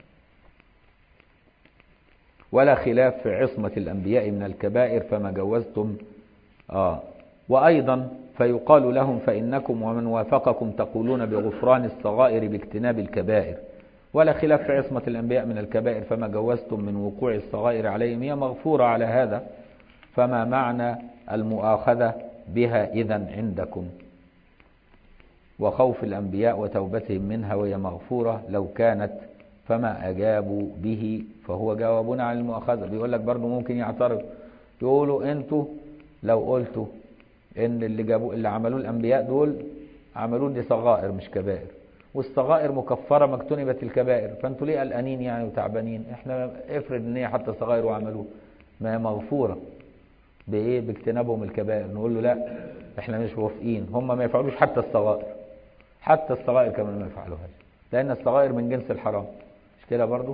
ولا خلاف في عصمة الأنبياء من الكبائر فما جوزتم آه وأيضا فيقال لهم فإنكم ومن وافقكم تقولون بغفران الصغائر باجتناب الكبائر ولا خلاف في عصمة الأنبياء من الكبائر فما جوزتم من وقوع الصغائر عليهم هي مغفورة على هذا فما معنى المؤاخذة بها إذا عندكم وخوف الأنبياء وتوبتهم منها وهي مغفورة لو كانت فما أجابوا به فهو جوابنا عن المؤاخذة بيقول لك برضه ممكن يعترض يقولوا انتوا لو قلتوا ان اللي جابوا اللي عملوه الانبياء دول عملوه دي صغائر مش كبائر والصغائر مكفره ما اجتنبت الكبائر فانتوا ليه قلقانين يعني وتعبانين احنا افرض ان هي حتى صغائر وعملوه ما هي مغفوره بايه باجتنابهم الكبائر نقول له لا احنا مش موافقين هم ما يفعلوش حتى الصغائر حتى الصغائر كمان ما يفعلوهاش لان الصغائر من جنس الحرام مش كده برضو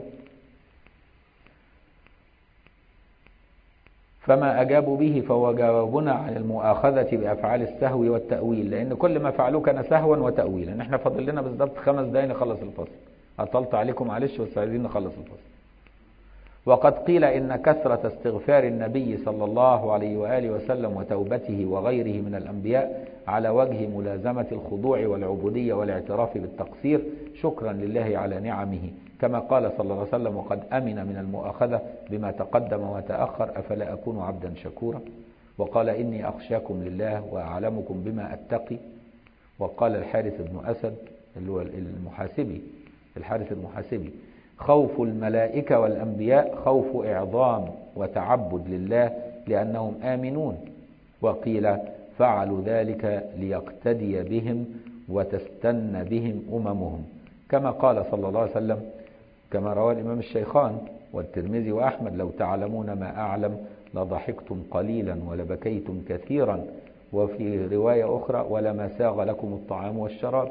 فما أجابوا به فهو جوابنا عن المؤاخذة بأفعال السهو والتأويل لأن كل ما فعلوه كان سهوا وتأويلا احنا فاضل لنا بالضبط خمس دقايق نخلص الفصل أطلت عليكم معلش بس عايزين نخلص الفصل وقد قيل إن كثرة استغفار النبي صلى الله عليه وآله وسلم وتوبته وغيره من الأنبياء على وجه ملازمة الخضوع والعبودية والاعتراف بالتقصير شكرا لله على نعمه كما قال صلى الله عليه وسلم وقد أمن من المؤاخذة بما تقدم وتأخر أفلا أكون عبدا شكورا وقال إني أخشاكم لله وأعلمكم بما أتقي وقال الحارث بن أسد اللي هو المحاسبي الحارث المحاسبي خوف الملائكة والأنبياء خوف إعظام وتعبد لله لأنهم آمنون وقيل فعلوا ذلك ليقتدي بهم وتستن بهم أممهم كما قال صلى الله عليه وسلم كما روى الإمام الشيخان والترمذي وأحمد لو تعلمون ما أعلم لضحكتم قليلا ولبكيتم كثيرا وفي رواية أخرى ولما ساغ لكم الطعام والشراب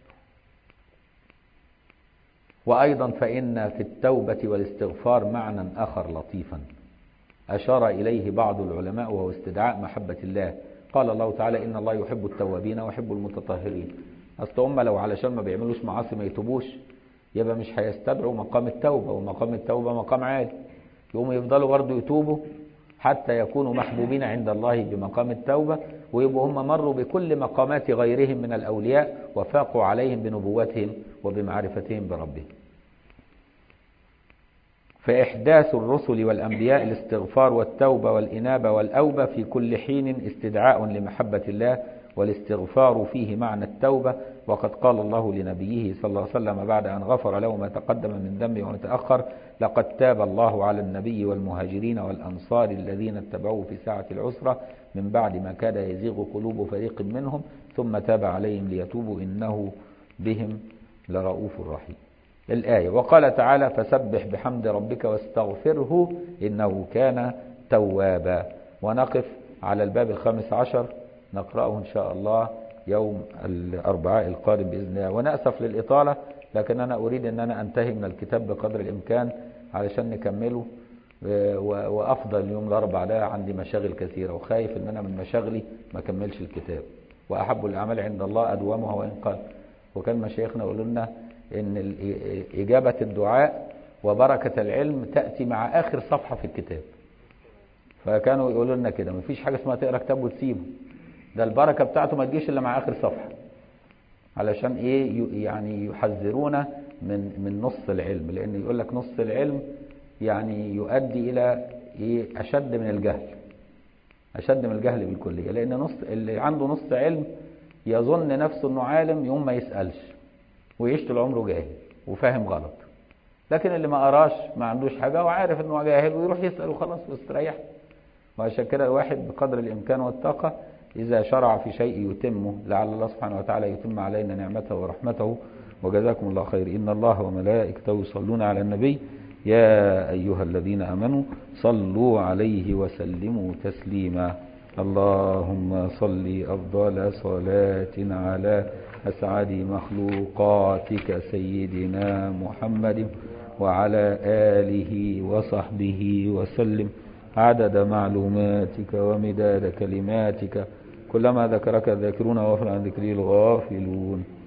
وأيضا فإن في التوبة والاستغفار معنى آخر لطيفا أشار إليه بعض العلماء وهو استدعاء محبة الله قال الله تعالى إن الله يحب التوابين ويحب المتطهرين أصل هم لو علشان ما بيعملوش معاصي ما يتوبوش يبقى مش هيستدعوا مقام التوبة ومقام التوبة مقام عالي يقوموا يفضلوا برضه يتوبوا حتى يكونوا محبوبين عند الله بمقام التوبة ويبقوا هم مروا بكل مقامات غيرهم من الأولياء وفاقوا عليهم بنبوتهم وبمعرفتهم بربهم فإحداث الرسل والأنبياء الاستغفار والتوبة والإنابة والأوبة في كل حين استدعاء لمحبة الله والاستغفار فيه معنى التوبة وقد قال الله لنبيه صلى الله عليه وسلم بعد أن غفر له ما تقدم من ذنبه وما تأخر لقد تاب الله على النبي والمهاجرين والأنصار الذين اتبعوه في ساعة العسرة من بعد ما كاد يزيغ قلوب فريق منهم ثم تاب عليهم ليتوبوا إنه بهم لرؤوف رحيم الآية وقال تعالى فسبح بحمد ربك واستغفره إنه كان توابا ونقف على الباب الخامس عشر نقرأه إن شاء الله يوم الأربعاء القادم بإذن الله ونأسف للإطالة لكن أنا أريد أن أنا أنتهي من الكتاب بقدر الإمكان علشان نكمله وأفضل يوم الأربع ده عندي مشاغل كثيرة وخايف أن أنا من مشاغلي ما كملش الكتاب وأحب الأعمال عند الله أدومها وإن قال وكان مشايخنا يقولوا لنا ان إجابة الدعاء وبركة العلم تأتي مع آخر صفحة في الكتاب فكانوا يقولوا لنا كده مفيش حاجة اسمها تقرا كتاب وتسيبه ده البركة بتاعته ما تجيش إلا مع آخر صفحة علشان إيه يعني يحذرونا من من نص العلم لأن يقول لك نص العلم يعني يؤدي إلى إيه أشد من الجهل أشد من الجهل بالكلية لأن نص اللي عنده نص علم يظن نفسه إنه عالم يوم ما يسألش ويعيش طول عمره جاهل وفاهم غلط لكن اللي ما قراش ما عندوش حاجة وعارف انه جاهل ويروح يسأل وخلاص ويستريح وعشان كده الواحد بقدر الإمكان والطاقة إذا شرع في شيء يتمه لعل الله سبحانه وتعالى يتم علينا نعمته ورحمته وجزاكم الله خير إن الله وملائكته يصلون على النبي يا أيها الذين آمنوا صلوا عليه وسلموا تسليما اللهم صل أفضل صلاة على أسعد مخلوقاتك سيدنا محمد وعلى آله وصحبه وسلم عدد معلوماتك ومداد كلماتك كلما ذكرك الذاكرون وغفل عن ذكري الغافلون